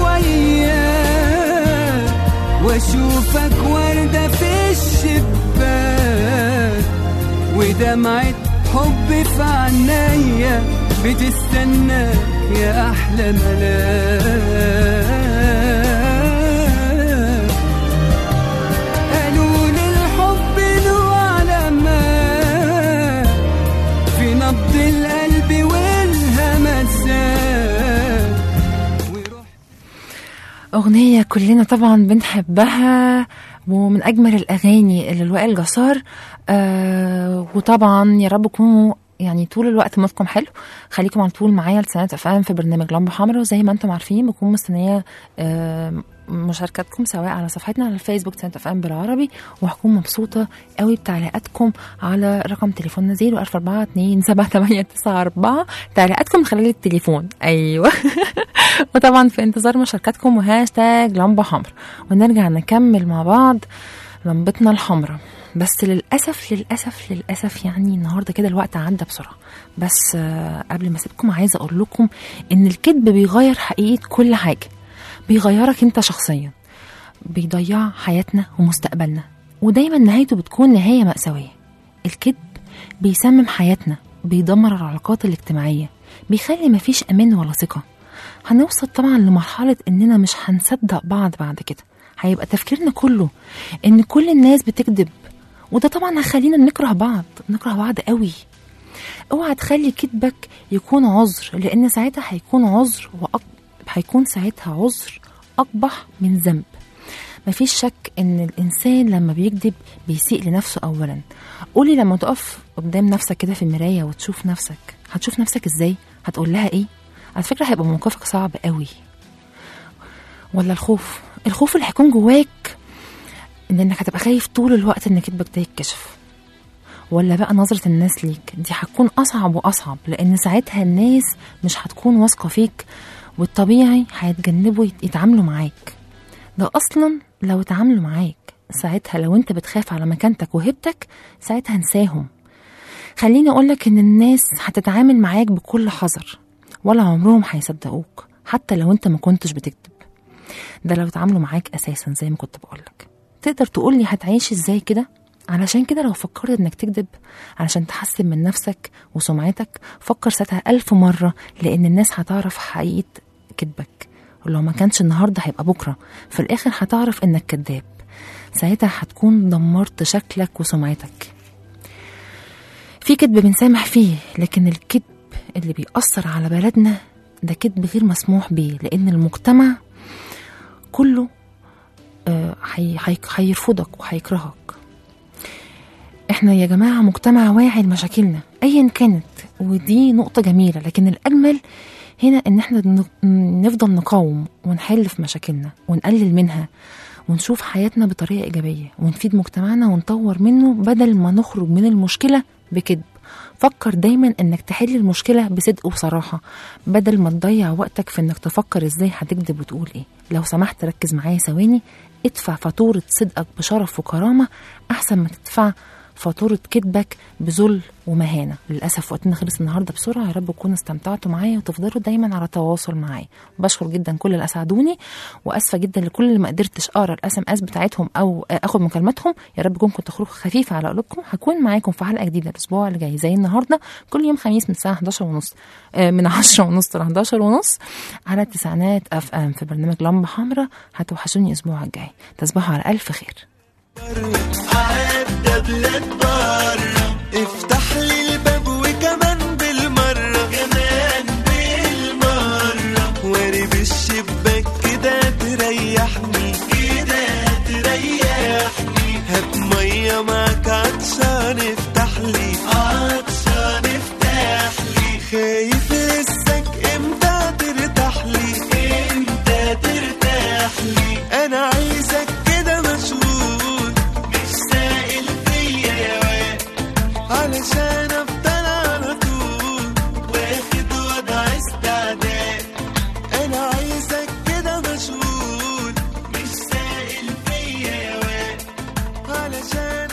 وياك واشوفك وردة في الشباك ودمعة حب في عينيا بتستناك يا احلى ملاك قالوا لي الحب له علامات في نبض القلب والهمسات أغنية كلنا طبعا بنحبها ومن أجمل الأغاني اللي لوائل جسار آه وطبعا يا رب تكونوا يعني طول الوقت مودكم حلو خليكم على طول معايا لسنة اف ام في برنامج لمبة حمراء وزي ما انتم عارفين بكون مستنية آه مشاركاتكم سواء على صفحتنا على الفيسبوك سنة اف ام بالعربي وهكون مبسوطة قوي بتعليقاتكم على رقم تليفوننا 044 تعليقاتكم من خلال التليفون ايوه وطبعا في انتظار مشاركاتكم وهاشتاج لمبة حمراء ونرجع نكمل مع بعض لمبتنا الحمراء بس للأسف للأسف للأسف يعني النهاردة كده الوقت عدى بسرعة بس آه، قبل ما أسيبكم عايزة أقول لكم إن الكذب بيغير حقيقة كل حاجة بيغيرك أنت شخصيا بيضيع حياتنا ومستقبلنا ودايما نهايته بتكون نهاية مأساوية الكذب بيسمم حياتنا بيدمر العلاقات الاجتماعية بيخلي مفيش أمان ولا ثقة هنوصل طبعا لمرحلة إننا مش هنصدق بعض بعد كده هيبقى تفكيرنا كله إن كل الناس بتكذب وده طبعا هيخلينا نكره بعض نكره بعض قوي اوعى تخلي كذبك يكون عذر لان ساعتها هيكون عذر وأك... هيكون ساعتها عذر اقبح من ذنب مفيش شك ان الانسان لما بيكذب بيسيء لنفسه اولا قولي لما تقف قدام نفسك كده في المرايه وتشوف نفسك هتشوف نفسك ازاي هتقول لها ايه على فكره هيبقى موقفك صعب قوي ولا الخوف الخوف اللي هيكون جواك ان انك هتبقى خايف طول الوقت ان كذبك ده يتكشف ولا بقى نظرة الناس ليك دي هتكون أصعب وأصعب لأن ساعتها الناس مش هتكون واثقة فيك والطبيعي هيتجنبوا يت- يتعاملوا معاك ده أصلا لو اتعاملوا معاك ساعتها لو انت بتخاف على مكانتك وهبتك ساعتها انساهم خليني اقولك ان الناس هتتعامل معاك بكل حذر ولا عمرهم هيصدقوك حتى لو انت ما كنتش بتكذب ده لو اتعاملوا معاك اساسا زي ما كنت بقولك تقدر تقولي هتعيش ازاي كده علشان كده لو فكرت انك تكذب علشان تحسن من نفسك وسمعتك فكر ساعتها ألف مرة لأن الناس هتعرف حقيقة كذبك ولو ما كانش النهاردة هيبقى بكرة في الآخر هتعرف إنك كذاب ساعتها هتكون دمرت شكلك وسمعتك في كذب بنسامح فيه لكن الكذب اللي بيأثر على بلدنا ده كذب غير مسموح بيه لأن المجتمع كله آه، هي- هي- هيرفضك وهيكرهك احنا يا جماعة مجتمع واعي لمشاكلنا ايا كانت ودي نقطة جميلة لكن الأجمل هنا ان احنا ن- نفضل نقاوم ونحل في مشاكلنا ونقلل منها ونشوف حياتنا بطريقة إيجابية ونفيد مجتمعنا ونطور منه بدل ما نخرج من المشكلة بكذب فكر دايما انك تحل المشكلة بصدق وبصراحة بدل ما تضيع وقتك في انك تفكر ازاي هتكذب وتقول ايه لو سمحت ركز معايا ثواني ادفع فاتورة صدقك بشرف وكرامة احسن ما تدفع فاتورة كذبك بذل ومهانة للأسف وقتنا خلص النهاردة بسرعة يا رب تكونوا استمتعتوا معايا وتفضلوا دايما على تواصل معايا بشكر جدا كل اللي أسعدوني وأسفة جدا لكل اللي ما قدرتش أقرأ الأس ام اس بتاعتهم أو آخد مكالماتهم يا رب تكون كنت خروج خفيفة على قلوبكم هكون معاكم في حلقة جديدة الأسبوع اللي جاي زي النهاردة كل يوم خميس من الساعة 11 ونص آه، من 10 ونص ل 11 ونص على تسعينات اف ام في برنامج لمبة حمراء هتوحشوني الأسبوع الجاي تصبحوا على ألف خير عدى بلاد بره افتح لي الباب وكمان بالمرة كمان بالمرة وارب الشباك كده تريحني كده تريحني هات مية معاك عطشان افتح لي عطشان افتح لي خايف لسك امتى ترتاح لي امتى ترتاح لي انا عايزك كده مشغول مش سائل فيا يا واد علشان افضل على طول واخد وضع استعداد انا عايزك كده مشغول مش سائل فيا يا واد علشان